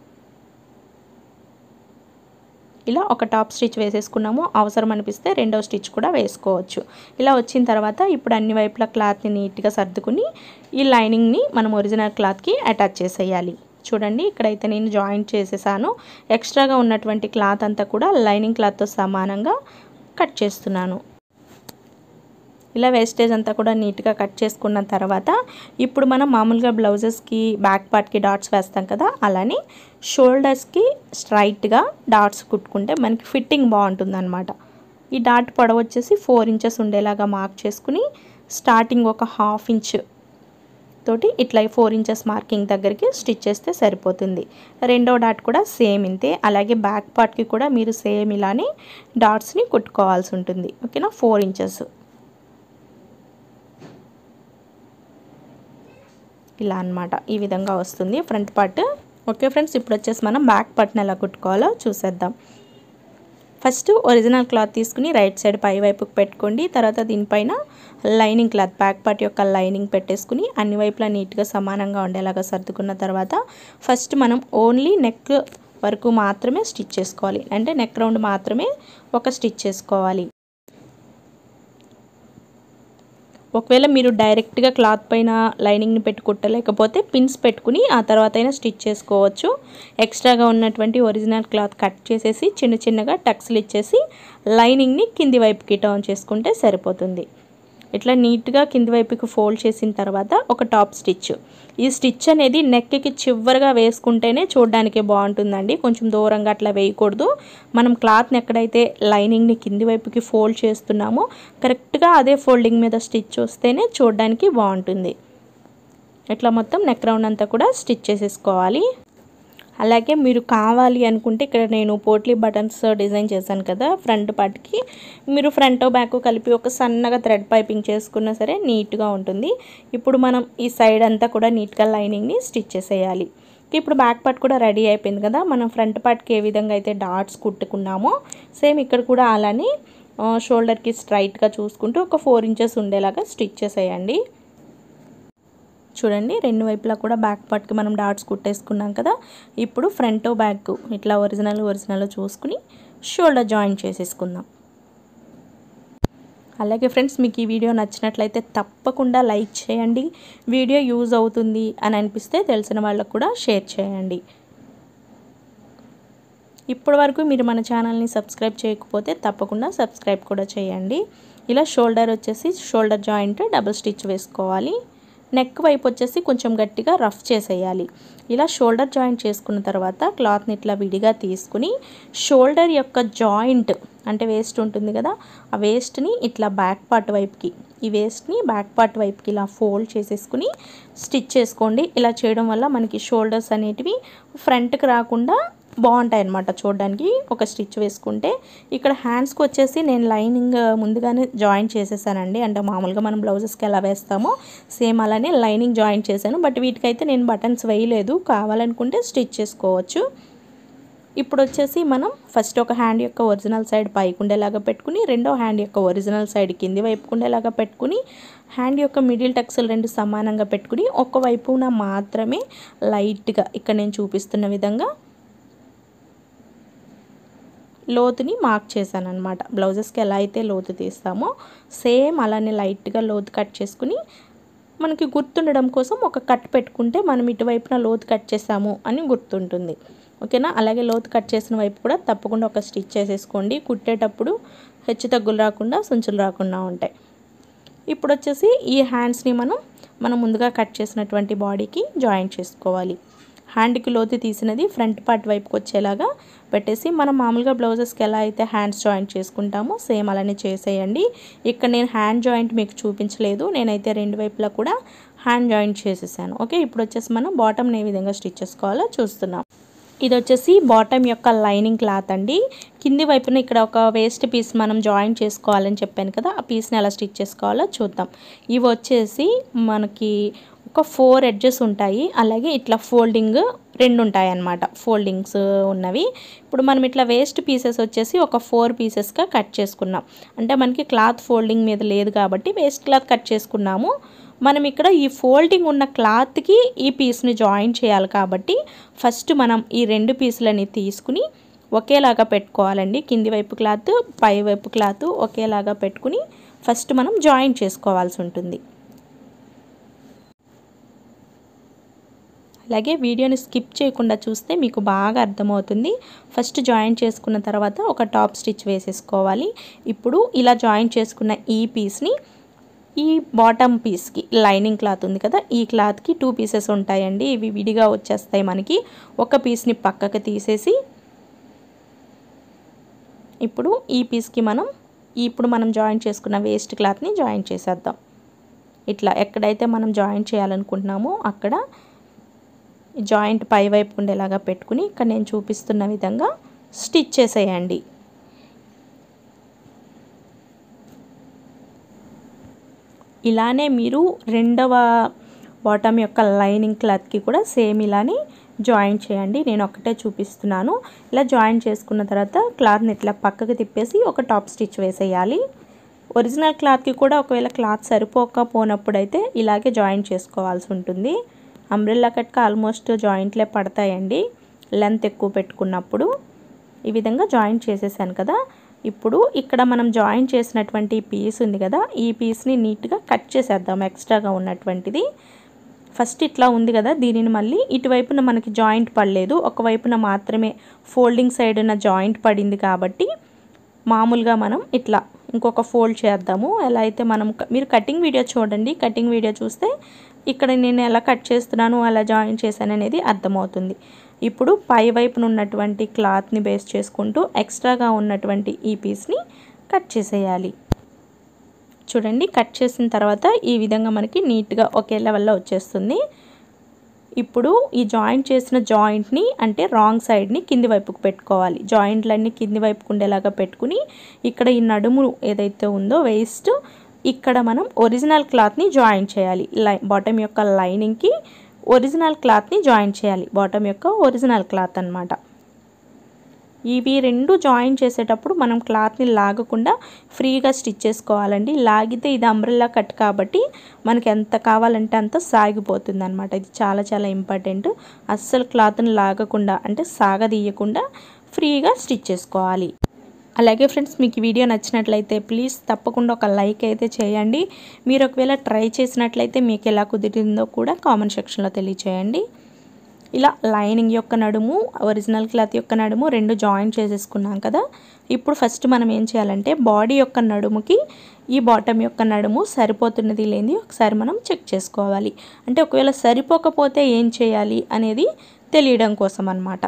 ఇలా ఒక టాప్ స్టిచ్ వేసేసుకున్నాము అవసరం అనిపిస్తే రెండో స్టిచ్ కూడా వేసుకోవచ్చు ఇలా వచ్చిన తర్వాత ఇప్పుడు అన్ని వైపుల క్లాత్ని నీట్గా సర్దుకుని ఈ లైనింగ్ని మనం ఒరిజినల్ క్లాత్కి అటాచ్ చేసేయాలి చూడండి ఇక్కడైతే నేను జాయింట్ చేసేసాను ఎక్స్ట్రాగా ఉన్నటువంటి క్లాత్ అంతా కూడా లైనింగ్ క్లాత్తో సమానంగా కట్ చేస్తున్నాను ఇలా వేస్టేజ్ అంతా కూడా నీట్గా కట్ చేసుకున్న తర్వాత ఇప్పుడు మనం మామూలుగా బ్లౌజెస్కి బ్యాక్ పార్ట్కి డాట్స్ వేస్తాం కదా అలానే షోల్డర్స్కి స్ట్రైట్గా డాట్స్ కుట్టుకుంటే మనకి ఫిట్టింగ్ బాగుంటుంది అనమాట ఈ డాట్ పొడవు వచ్చేసి ఫోర్ ఇంచెస్ ఉండేలాగా మార్క్ చేసుకుని స్టార్టింగ్ ఒక హాఫ్ ఇంచ్ తోటి ఇట్లా ఫోర్ ఇంచెస్ మార్కింగ్ దగ్గరికి స్టిచ్ చేస్తే సరిపోతుంది రెండో డాట్ కూడా సేమ్ ఇంతే అలాగే బ్యాక్ పార్ట్కి కూడా మీరు సేమ్ ఇలానే డాట్స్ని కుట్టుకోవాల్సి ఉంటుంది ఓకేనా ఫోర్ ఇంచెస్ ఇలా అన్నమాట ఈ విధంగా వస్తుంది ఫ్రంట్ పార్ట్ ఓకే ఫ్రెండ్స్ ఇప్పుడు వచ్చేసి మనం బ్యాక్ పార్ట్ని ఎలా కుట్టుకోవాలో చూసేద్దాం ఫస్ట్ ఒరిజినల్ క్లాత్ తీసుకుని రైట్ సైడ్ పై వైపుకి పెట్టుకోండి తర్వాత దీనిపైన లైనింగ్ క్లాత్ బ్యాక్ పార్ట్ యొక్క లైనింగ్ పెట్టేసుకుని అన్ని వైపులా నీట్గా సమానంగా ఉండేలాగా సర్దుకున్న తర్వాత ఫస్ట్ మనం ఓన్లీ నెక్ వరకు మాత్రమే స్టిచ్ చేసుకోవాలి అంటే నెక్ రౌండ్ మాత్రమే ఒక స్టిచ్ చేసుకోవాలి ఒకవేళ మీరు డైరెక్ట్గా క్లాత్ పైన లైనింగ్ని పెట్టి కుట్టలేకపోతే పిన్స్ పెట్టుకుని ఆ తర్వాత అయినా స్టిచ్ చేసుకోవచ్చు ఎక్స్ట్రాగా ఉన్నటువంటి ఒరిజినల్ క్లాత్ కట్ చేసేసి చిన్న చిన్నగా టక్స్లు ఇచ్చేసి లైనింగ్ని కింది వైపుకి టర్న్ చేసుకుంటే సరిపోతుంది ఇట్లా నీట్గా కింది వైపుకి ఫోల్డ్ చేసిన తర్వాత ఒక టాప్ స్టిచ్ ఈ స్టిచ్ అనేది నెక్కి చివరిగా వేసుకుంటేనే చూడడానికి బాగుంటుందండి కొంచెం దూరంగా అట్లా వేయకూడదు మనం క్లాత్ని ఎక్కడైతే లైనింగ్ని కింది వైపుకి ఫోల్డ్ చేస్తున్నామో కరెక్ట్గా అదే ఫోల్డింగ్ మీద స్టిచ్ వస్తేనే చూడడానికి బాగుంటుంది ఇట్లా మొత్తం నెక్ రౌండ్ అంతా కూడా స్టిచ్ చేసేసుకోవాలి అలాగే మీరు కావాలి అనుకుంటే ఇక్కడ నేను పోట్లీ బటన్స్ డిజైన్ చేశాను కదా ఫ్రంట్ పార్ట్కి మీరు ఫ్రంట్ బ్యాక్ కలిపి ఒక సన్నగా థ్రెడ్ పైపింగ్ చేసుకున్నా సరే నీట్గా ఉంటుంది ఇప్పుడు మనం ఈ సైడ్ అంతా కూడా నీట్గా లైనింగ్ని స్టిచ్ చేసేయాలి ఇప్పుడు బ్యాక్ పార్ట్ కూడా రెడీ అయిపోయింది కదా మనం ఫ్రంట్ పార్ట్కి ఏ విధంగా అయితే డాట్స్ కుట్టుకున్నామో సేమ్ ఇక్కడ కూడా అలానే షోల్డర్కి స్ట్రైట్గా చూసుకుంటూ ఒక ఫోర్ ఇంచెస్ ఉండేలాగా స్టిచ్ చేసేయండి చూడండి రెండు వైపులా కూడా బ్యాక్ పార్ట్కి మనం డాట్స్ కుట్టేసుకున్నాం కదా ఇప్పుడు ఫ్రంట్ బ్యాక్ ఇట్లా ఒరిజినల్ ఒరిజినల్ చూసుకుని షోల్డర్ జాయిన్ చేసేసుకుందాం అలాగే ఫ్రెండ్స్ మీకు ఈ వీడియో నచ్చినట్లయితే తప్పకుండా లైక్ చేయండి వీడియో యూజ్ అవుతుంది అని అనిపిస్తే తెలిసిన వాళ్ళకు కూడా షేర్ చేయండి ఇప్పటి వరకు మీరు మన ఛానల్ని సబ్స్క్రైబ్ చేయకపోతే తప్పకుండా సబ్స్క్రైబ్ కూడా చేయండి ఇలా షోల్డర్ వచ్చేసి షోల్డర్ జాయింట్ డబుల్ స్టిచ్ వేసుకోవాలి నెక్ వైపు వచ్చేసి కొంచెం గట్టిగా రఫ్ చేసేయాలి ఇలా షోల్డర్ జాయింట్ చేసుకున్న తర్వాత క్లాత్ని ఇట్లా విడిగా తీసుకుని షోల్డర్ యొక్క జాయింట్ అంటే వేస్ట్ ఉంటుంది కదా ఆ వేస్ట్ని ఇట్లా బ్యాక్ పార్ట్ వైపుకి ఈ వేస్ట్ని బ్యాక్ పార్ట్ వైపుకి ఇలా ఫోల్డ్ చేసేసుకుని స్టిచ్ చేసుకోండి ఇలా చేయడం వల్ల మనకి షోల్డర్స్ అనేటివి ఫ్రంట్కి రాకుండా బాగుంటాయి అన్నమాట చూడడానికి ఒక స్టిచ్ వేసుకుంటే ఇక్కడ హ్యాండ్స్కి వచ్చేసి నేను లైనింగ్ ముందుగానే జాయిన్ చేసేసానండి అంటే మామూలుగా మనం బ్లౌజెస్కి ఎలా వేస్తామో సేమ్ అలానే లైనింగ్ జాయిన్ చేశాను బట్ వీటికైతే నేను బటన్స్ వేయలేదు కావాలనుకుంటే స్టిచ్ చేసుకోవచ్చు ఇప్పుడు వచ్చేసి మనం ఫస్ట్ ఒక హ్యాండ్ యొక్క ఒరిజినల్ సైడ్ పైకి ఉండేలాగా పెట్టుకుని రెండో హ్యాండ్ యొక్క ఒరిజినల్ సైడ్ కింది వైపుకు ఉండేలాగా పెట్టుకుని హ్యాండ్ యొక్క మిడిల్ టక్స్లు రెండు సమానంగా పెట్టుకుని ఒక వైపున మాత్రమే లైట్గా ఇక్కడ నేను చూపిస్తున్న విధంగా లోతుని మార్క్ చేశాను అనమాట బ్లౌజెస్కి ఎలా అయితే లోతు తీస్తామో సేమ్ అలానే లైట్గా లోతు కట్ చేసుకుని మనకి గుర్తుండడం కోసం ఒక కట్ పెట్టుకుంటే మనం ఇటువైపున లోతు కట్ చేసాము అని గుర్తుంటుంది ఓకేనా అలాగే లోతు కట్ చేసిన వైపు కూడా తప్పకుండా ఒక స్టిచ్ చేసేసుకోండి కుట్టేటప్పుడు హెచ్చు తగ్గులు రాకుండా సుంచులు రాకుండా ఉంటాయి ఇప్పుడు వచ్చేసి ఈ హ్యాండ్స్ని మనం మనం ముందుగా కట్ చేసినటువంటి బాడీకి జాయిన్ చేసుకోవాలి హ్యాండ్కి లోతు తీసినది ఫ్రంట్ పార్ట్ వైపుకి వచ్చేలాగా పెట్టేసి మనం మామూలుగా బ్లౌజెస్కి ఎలా అయితే హ్యాండ్స్ జాయింట్ చేసుకుంటామో సేమ్ అలానే చేసేయండి ఇక్కడ నేను హ్యాండ్ జాయింట్ మీకు చూపించలేదు నేనైతే రెండు వైపులా కూడా హ్యాండ్ జాయింట్ చేసేసాను ఓకే ఇప్పుడు వచ్చేసి మనం బాటమ్ని ఏ విధంగా స్టిచ్ చేసుకోవాలో చూస్తున్నాం ఇది వచ్చేసి బాటమ్ యొక్క లైనింగ్ క్లాత్ అండి కింది వైపున ఇక్కడ ఒక వేస్ట్ పీస్ మనం జాయిన్ చేసుకోవాలని చెప్పాను కదా ఆ పీస్ని ఎలా స్టిచ్ చేసుకోవాలో చూద్దాం ఇవి వచ్చేసి మనకి ఒక ఫోర్ ఎడ్జెస్ ఉంటాయి అలాగే ఇట్లా ఫోల్డింగ్ రెండు ఉంటాయి అన్నమాట ఫోల్డింగ్స్ ఉన్నవి ఇప్పుడు మనం ఇట్లా వేస్ట్ పీసెస్ వచ్చేసి ఒక ఫోర్ పీసెస్గా కట్ చేసుకున్నాం అంటే మనకి క్లాత్ ఫోల్డింగ్ మీద లేదు కాబట్టి వేస్ట్ క్లాత్ కట్ చేసుకున్నాము మనం ఇక్కడ ఈ ఫోల్డింగ్ ఉన్న క్లాత్కి ఈ పీస్ని జాయిన్ చేయాలి కాబట్టి ఫస్ట్ మనం ఈ రెండు పీసులని తీసుకుని ఒకేలాగా పెట్టుకోవాలండి కింది వైపు క్లాత్ పై వైపు క్లాత్ ఒకేలాగా పెట్టుకుని ఫస్ట్ మనం జాయిన్ చేసుకోవాల్సి ఉంటుంది అలాగే వీడియోని స్కిప్ చేయకుండా చూస్తే మీకు బాగా అర్థమవుతుంది ఫస్ట్ జాయిన్ చేసుకున్న తర్వాత ఒక టాప్ స్టిచ్ వేసేసుకోవాలి ఇప్పుడు ఇలా జాయిన్ చేసుకున్న ఈ పీస్ని ఈ బాటమ్ పీస్కి లైనింగ్ క్లాత్ ఉంది కదా ఈ క్లాత్కి టూ పీసెస్ ఉంటాయండి ఇవి విడిగా వచ్చేస్తాయి మనకి ఒక పీస్ని పక్కకు తీసేసి ఇప్పుడు ఈ పీస్కి మనం ఇప్పుడు మనం జాయిన్ చేసుకున్న వేస్ట్ క్లాత్ని జాయిన్ చేసేద్దాం ఇట్లా ఎక్కడైతే మనం జాయిన్ చేయాలనుకుంటున్నామో అక్కడ జాయింట్ పై వైపు ఉండేలాగా పెట్టుకుని ఇక్కడ నేను చూపిస్తున్న విధంగా స్టిచ్ చేసేయండి ఇలానే మీరు రెండవ బాటమ్ యొక్క లైనింగ్ క్లాత్కి కూడా సేమ్ ఇలానే జాయిన్ చేయండి నేను ఒక్కటే చూపిస్తున్నాను ఇలా జాయిన్ చేసుకున్న తర్వాత క్లాత్ని ఇట్లా పక్కకి తిప్పేసి ఒక టాప్ స్టిచ్ వేసేయాలి ఒరిజినల్ క్లాత్కి కూడా ఒకవేళ క్లాత్ సరిపోకపోనప్పుడైతే ఇలాగే జాయిన్ చేసుకోవాల్సి ఉంటుంది అంబ్రెల్లా కట్కి ఆల్మోస్ట్ జాయింట్లే పడతాయండి లెంత్ ఎక్కువ పెట్టుకున్నప్పుడు ఈ విధంగా జాయిన్ చేసేసాను కదా ఇప్పుడు ఇక్కడ మనం జాయిన్ చేసినటువంటి పీస్ ఉంది కదా ఈ పీస్ని నీట్గా కట్ చేసేద్దాం ఎక్స్ట్రాగా ఉన్నటువంటిది ఫస్ట్ ఇట్లా ఉంది కదా దీనిని మళ్ళీ ఇటువైపున మనకి జాయింట్ పడలేదు ఒకవైపున మాత్రమే ఫోల్డింగ్ సైడ్ ఉన్న జాయింట్ పడింది కాబట్టి మామూలుగా మనం ఇట్లా ఇంకొక ఫోల్డ్ చేద్దాము ఎలా అయితే మనం మీరు కటింగ్ వీడియో చూడండి కటింగ్ వీడియో చూస్తే ఇక్కడ నేను ఎలా కట్ చేస్తున్నాను అలా జాయిన్ చేశాను అనేది అర్థమవుతుంది ఇప్పుడు పై వైపున ఉన్నటువంటి క్లాత్ని బేస్ చేసుకుంటూ ఎక్స్ట్రాగా ఉన్నటువంటి ఈ పీస్ని కట్ చేసేయాలి చూడండి కట్ చేసిన తర్వాత ఈ విధంగా మనకి నీట్గా ఒకే లెవెల్లో వచ్చేస్తుంది ఇప్పుడు ఈ జాయింట్ చేసిన జాయింట్ని అంటే రాంగ్ సైడ్ని కింది వైపుకు పెట్టుకోవాలి జాయింట్లన్నీ కింది వైపుకు ఉండేలాగా పెట్టుకుని ఇక్కడ ఈ నడుము ఏదైతే ఉందో వేస్ట్ ఇక్కడ మనం ఒరిజినల్ క్లాత్ని జాయిన్ చేయాలి లై బాటమ్ యొక్క లైనింగ్కి ఒరిజినల్ క్లాత్ని జాయిన్ చేయాలి బాటమ్ యొక్క ఒరిజినల్ క్లాత్ అనమాట ఇవి రెండు జాయిన్ చేసేటప్పుడు మనం క్లాత్ని లాగకుండా ఫ్రీగా స్టిచ్ చేసుకోవాలండి లాగితే ఇది అంబ్రెల్లా కట్ కాబట్టి మనకి ఎంత కావాలంటే అంత సాగిపోతుంది అనమాట ఇది చాలా చాలా ఇంపార్టెంట్ అస్సలు క్లాత్ని లాగకుండా అంటే సాగదీయకుండా ఫ్రీగా స్టిచ్ చేసుకోవాలి అలాగే ఫ్రెండ్స్ మీకు ఈ వీడియో నచ్చినట్లయితే ప్లీజ్ తప్పకుండా ఒక లైక్ అయితే చేయండి మీరు ఒకవేళ ట్రై చేసినట్లయితే మీకు ఎలా కుదిరిందో కూడా కామెంట్ సెక్షన్లో తెలియచేయండి ఇలా లైనింగ్ యొక్క నడుము ఒరిజినల్ క్లాత్ యొక్క నడుము రెండు జాయిన్ చేసేసుకున్నాం కదా ఇప్పుడు ఫస్ట్ మనం ఏం చేయాలంటే బాడీ యొక్క నడుముకి ఈ బాటమ్ యొక్క నడుము సరిపోతున్నది లేని ఒకసారి మనం చెక్ చేసుకోవాలి అంటే ఒకవేళ సరిపోకపోతే ఏం చేయాలి అనేది తెలియడం కోసం అనమాట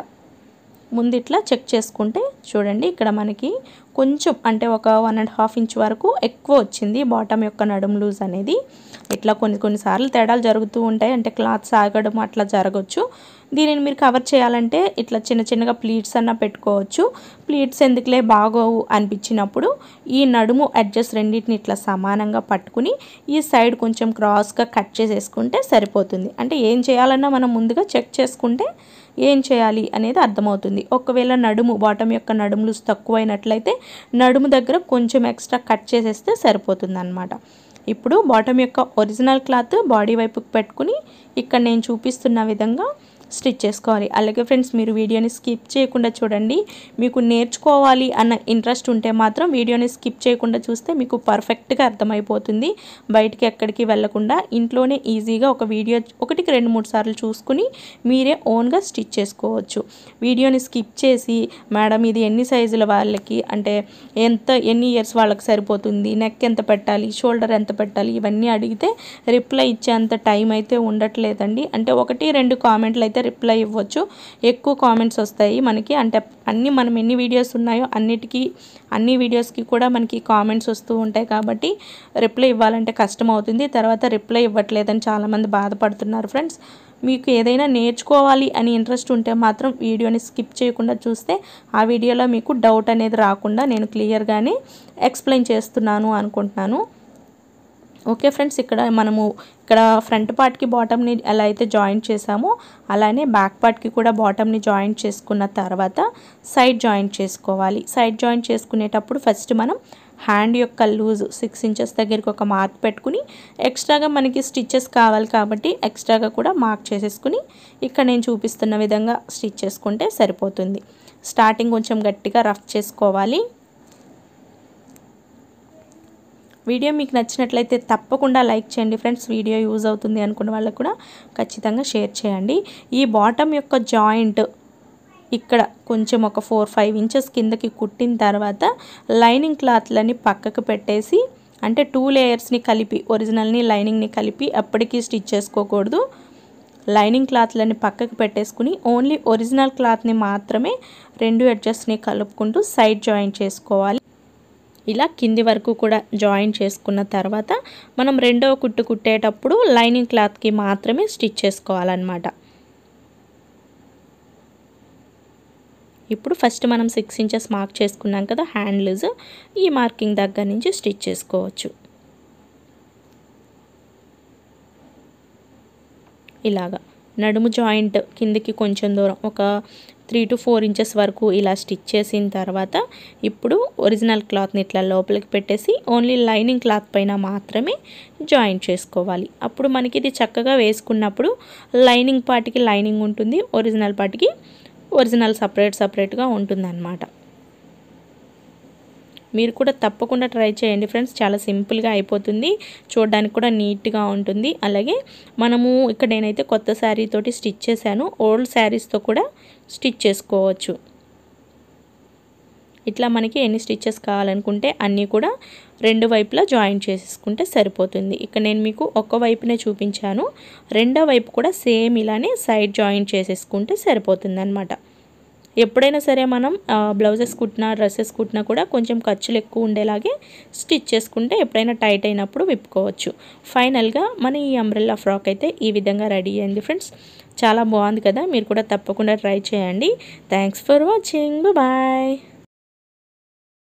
ముందు ఇట్లా చెక్ చేసుకుంటే చూడండి ఇక్కడ మనకి కొంచెం అంటే ఒక వన్ అండ్ హాఫ్ ఇంచ్ వరకు ఎక్కువ వచ్చింది బాటమ్ యొక్క నడుము లూజ్ అనేది ఇట్లా కొన్ని కొన్నిసార్లు తేడాలు జరుగుతూ ఉంటాయి అంటే క్లాత్ సాగడం అట్లా జరగచ్చు దీనిని మీరు కవర్ చేయాలంటే ఇట్లా చిన్న చిన్నగా ప్లీట్స్ అన్న పెట్టుకోవచ్చు ప్లీట్స్ ఎందుకులే బాగోవు అనిపించినప్పుడు ఈ నడుము అడ్జస్ట్ రెండింటిని ఇట్లా సమానంగా పట్టుకుని ఈ సైడ్ కొంచెం క్రాస్గా కట్ చేసేసుకుంటే సరిపోతుంది అంటే ఏం చేయాలన్నా మనం ముందుగా చెక్ చేసుకుంటే ఏం చేయాలి అనేది అర్థమవుతుంది ఒకవేళ నడుము బాటమ్ యొక్క నడుములు తక్కువైనట్లయితే నడుము దగ్గర కొంచెం ఎక్స్ట్రా కట్ చేసేస్తే సరిపోతుంది అనమాట ఇప్పుడు బాటమ్ యొక్క ఒరిజినల్ క్లాత్ బాడీ వైపుకి పెట్టుకుని ఇక్కడ నేను చూపిస్తున్న విధంగా స్టిచ్ చేసుకోవాలి అలాగే ఫ్రెండ్స్ మీరు వీడియోని స్కిప్ చేయకుండా చూడండి మీకు నేర్చుకోవాలి అన్న ఇంట్రెస్ట్ ఉంటే మాత్రం వీడియోని స్కిప్ చేయకుండా చూస్తే మీకు పర్ఫెక్ట్గా అర్థమైపోతుంది బయటికి ఎక్కడికి వెళ్లకుండా ఇంట్లోనే ఈజీగా ఒక వీడియో ఒకటికి రెండు మూడు సార్లు చూసుకుని మీరే ఓన్గా స్టిచ్ చేసుకోవచ్చు వీడియోని స్కిప్ చేసి మేడం ఇది ఎన్ని సైజుల వాళ్ళకి అంటే ఎంత ఎన్ని ఇయర్స్ వాళ్ళకి సరిపోతుంది నెక్ ఎంత పెట్టాలి షోల్డర్ ఎంత పెట్టాలి ఇవన్నీ అడిగితే రిప్లై ఇచ్చేంత టైం అయితే ఉండట్లేదండి అంటే ఒకటి రెండు కామెంట్లు అయితే రిప్లై ఇవ్వచ్చు ఎక్కువ కామెంట్స్ వస్తాయి మనకి అంటే అన్ని మనం ఎన్ని వీడియోస్ ఉన్నాయో అన్నిటికీ అన్ని వీడియోస్కి కూడా మనకి కామెంట్స్ వస్తూ ఉంటాయి కాబట్టి రిప్లై ఇవ్వాలంటే కష్టం అవుతుంది తర్వాత రిప్లై ఇవ్వట్లేదని చాలామంది బాధపడుతున్నారు ఫ్రెండ్స్ మీకు ఏదైనా నేర్చుకోవాలి అని ఇంట్రెస్ట్ ఉంటే మాత్రం వీడియోని స్కిప్ చేయకుండా చూస్తే ఆ వీడియోలో మీకు డౌట్ అనేది రాకుండా నేను క్లియర్గానే ఎక్స్ప్లెయిన్ చేస్తున్నాను అనుకుంటున్నాను ఓకే ఫ్రెండ్స్ ఇక్కడ మనము ఇక్కడ ఫ్రంట్ పార్ట్కి బాటమ్ని ఎలా అయితే జాయింట్ చేసామో అలానే బ్యాక్ పార్ట్కి కూడా బాటమ్ని జాయింట్ చేసుకున్న తర్వాత సైడ్ జాయింట్ చేసుకోవాలి సైడ్ జాయింట్ చేసుకునేటప్పుడు ఫస్ట్ మనం హ్యాండ్ యొక్క లూజ్ సిక్స్ ఇంచెస్ దగ్గరికి ఒక మార్క్ పెట్టుకుని ఎక్స్ట్రాగా మనకి స్టిచ్చెస్ కావాలి కాబట్టి ఎక్స్ట్రాగా కూడా మార్క్ చేసేసుకుని ఇక్కడ నేను చూపిస్తున్న విధంగా స్టిచ్ చేసుకుంటే సరిపోతుంది స్టార్టింగ్ కొంచెం గట్టిగా రఫ్ చేసుకోవాలి వీడియో మీకు నచ్చినట్లయితే తప్పకుండా లైక్ చేయండి ఫ్రెండ్స్ వీడియో యూజ్ అవుతుంది అనుకున్న వాళ్ళకు కూడా ఖచ్చితంగా షేర్ చేయండి ఈ బాటమ్ యొక్క జాయింట్ ఇక్కడ కొంచెం ఒక ఫోర్ ఫైవ్ ఇంచెస్ కిందకి కుట్టిన తర్వాత లైనింగ్ క్లాత్లని పక్కకు పెట్టేసి అంటే టూ లేయర్స్ని కలిపి ఒరిజినల్ని లైనింగ్ని కలిపి అప్పటికీ స్టిచ్ చేసుకోకూడదు లైనింగ్ క్లాత్లని పక్కకు పెట్టేసుకుని ఓన్లీ ఒరిజినల్ క్లాత్ని మాత్రమే రెండు అడ్జస్ట్ని కలుపుకుంటూ సైడ్ జాయిన్ చేసుకోవాలి ఇలా కింది వరకు కూడా జాయిన్ చేసుకున్న తర్వాత మనం రెండవ కుట్టు కుట్టేటప్పుడు లైనింగ్ క్లాత్కి మాత్రమే స్టిచ్ చేసుకోవాలన్నమాట ఇప్పుడు ఫస్ట్ మనం సిక్స్ ఇంచెస్ మార్క్ చేసుకున్నాం కదా హ్యాండ్ లూజ్ ఈ మార్కింగ్ దగ్గర నుంచి స్టిచ్ చేసుకోవచ్చు ఇలాగా నడుము జాయింట్ కిందికి కొంచెం దూరం ఒక త్రీ టు ఫోర్ ఇంచెస్ వరకు ఇలా స్టిచ్ చేసిన తర్వాత ఇప్పుడు ఒరిజినల్ క్లాత్ని ఇట్లా లోపలికి పెట్టేసి ఓన్లీ లైనింగ్ క్లాత్ పైన మాత్రమే జాయింట్ చేసుకోవాలి అప్పుడు మనకి ఇది చక్కగా వేసుకున్నప్పుడు లైనింగ్ పార్ట్కి లైనింగ్ ఉంటుంది ఒరిజినల్ పార్ట్కి ఒరిజినల్ సపరేట్ సపరేట్గా ఉంటుందన్నమాట మీరు కూడా తప్పకుండా ట్రై చేయండి ఫ్రెండ్స్ చాలా సింపుల్గా అయిపోతుంది చూడడానికి కూడా నీట్గా ఉంటుంది అలాగే మనము ఇక్కడ నేనైతే కొత్త శారీ తోటి స్టిచ్ చేశాను ఓల్డ్ శారీస్తో కూడా స్టిచ్ చేసుకోవచ్చు ఇట్లా మనకి ఎన్ని స్టిచ్చెస్ కావాలనుకుంటే అన్నీ కూడా రెండు వైపులా జాయింట్ చేసేసుకుంటే సరిపోతుంది ఇక్కడ నేను మీకు ఒక్క వైపునే చూపించాను రెండో వైపు కూడా సేమ్ ఇలానే సైడ్ జాయింట్ చేసేసుకుంటే సరిపోతుంది అనమాట ఎప్పుడైనా సరే మనం బ్లౌజెస్ కుట్టినా డ్రెస్సెస్ కుట్టినా కూడా కొంచెం ఖర్చులు ఎక్కువ ఉండేలాగే స్టిచ్ చేసుకుంటే ఎప్పుడైనా టైట్ అయినప్పుడు విప్పుకోవచ్చు ఫైనల్గా మన ఈ అంబ్రెల్లా ఫ్రాక్ అయితే ఈ విధంగా రెడీ అయింది ఫ్రెండ్స్ చాలా బాగుంది కదా మీరు కూడా తప్పకుండా ట్రై చేయండి థ్యాంక్స్ ఫర్ వాచింగ్ బాయ్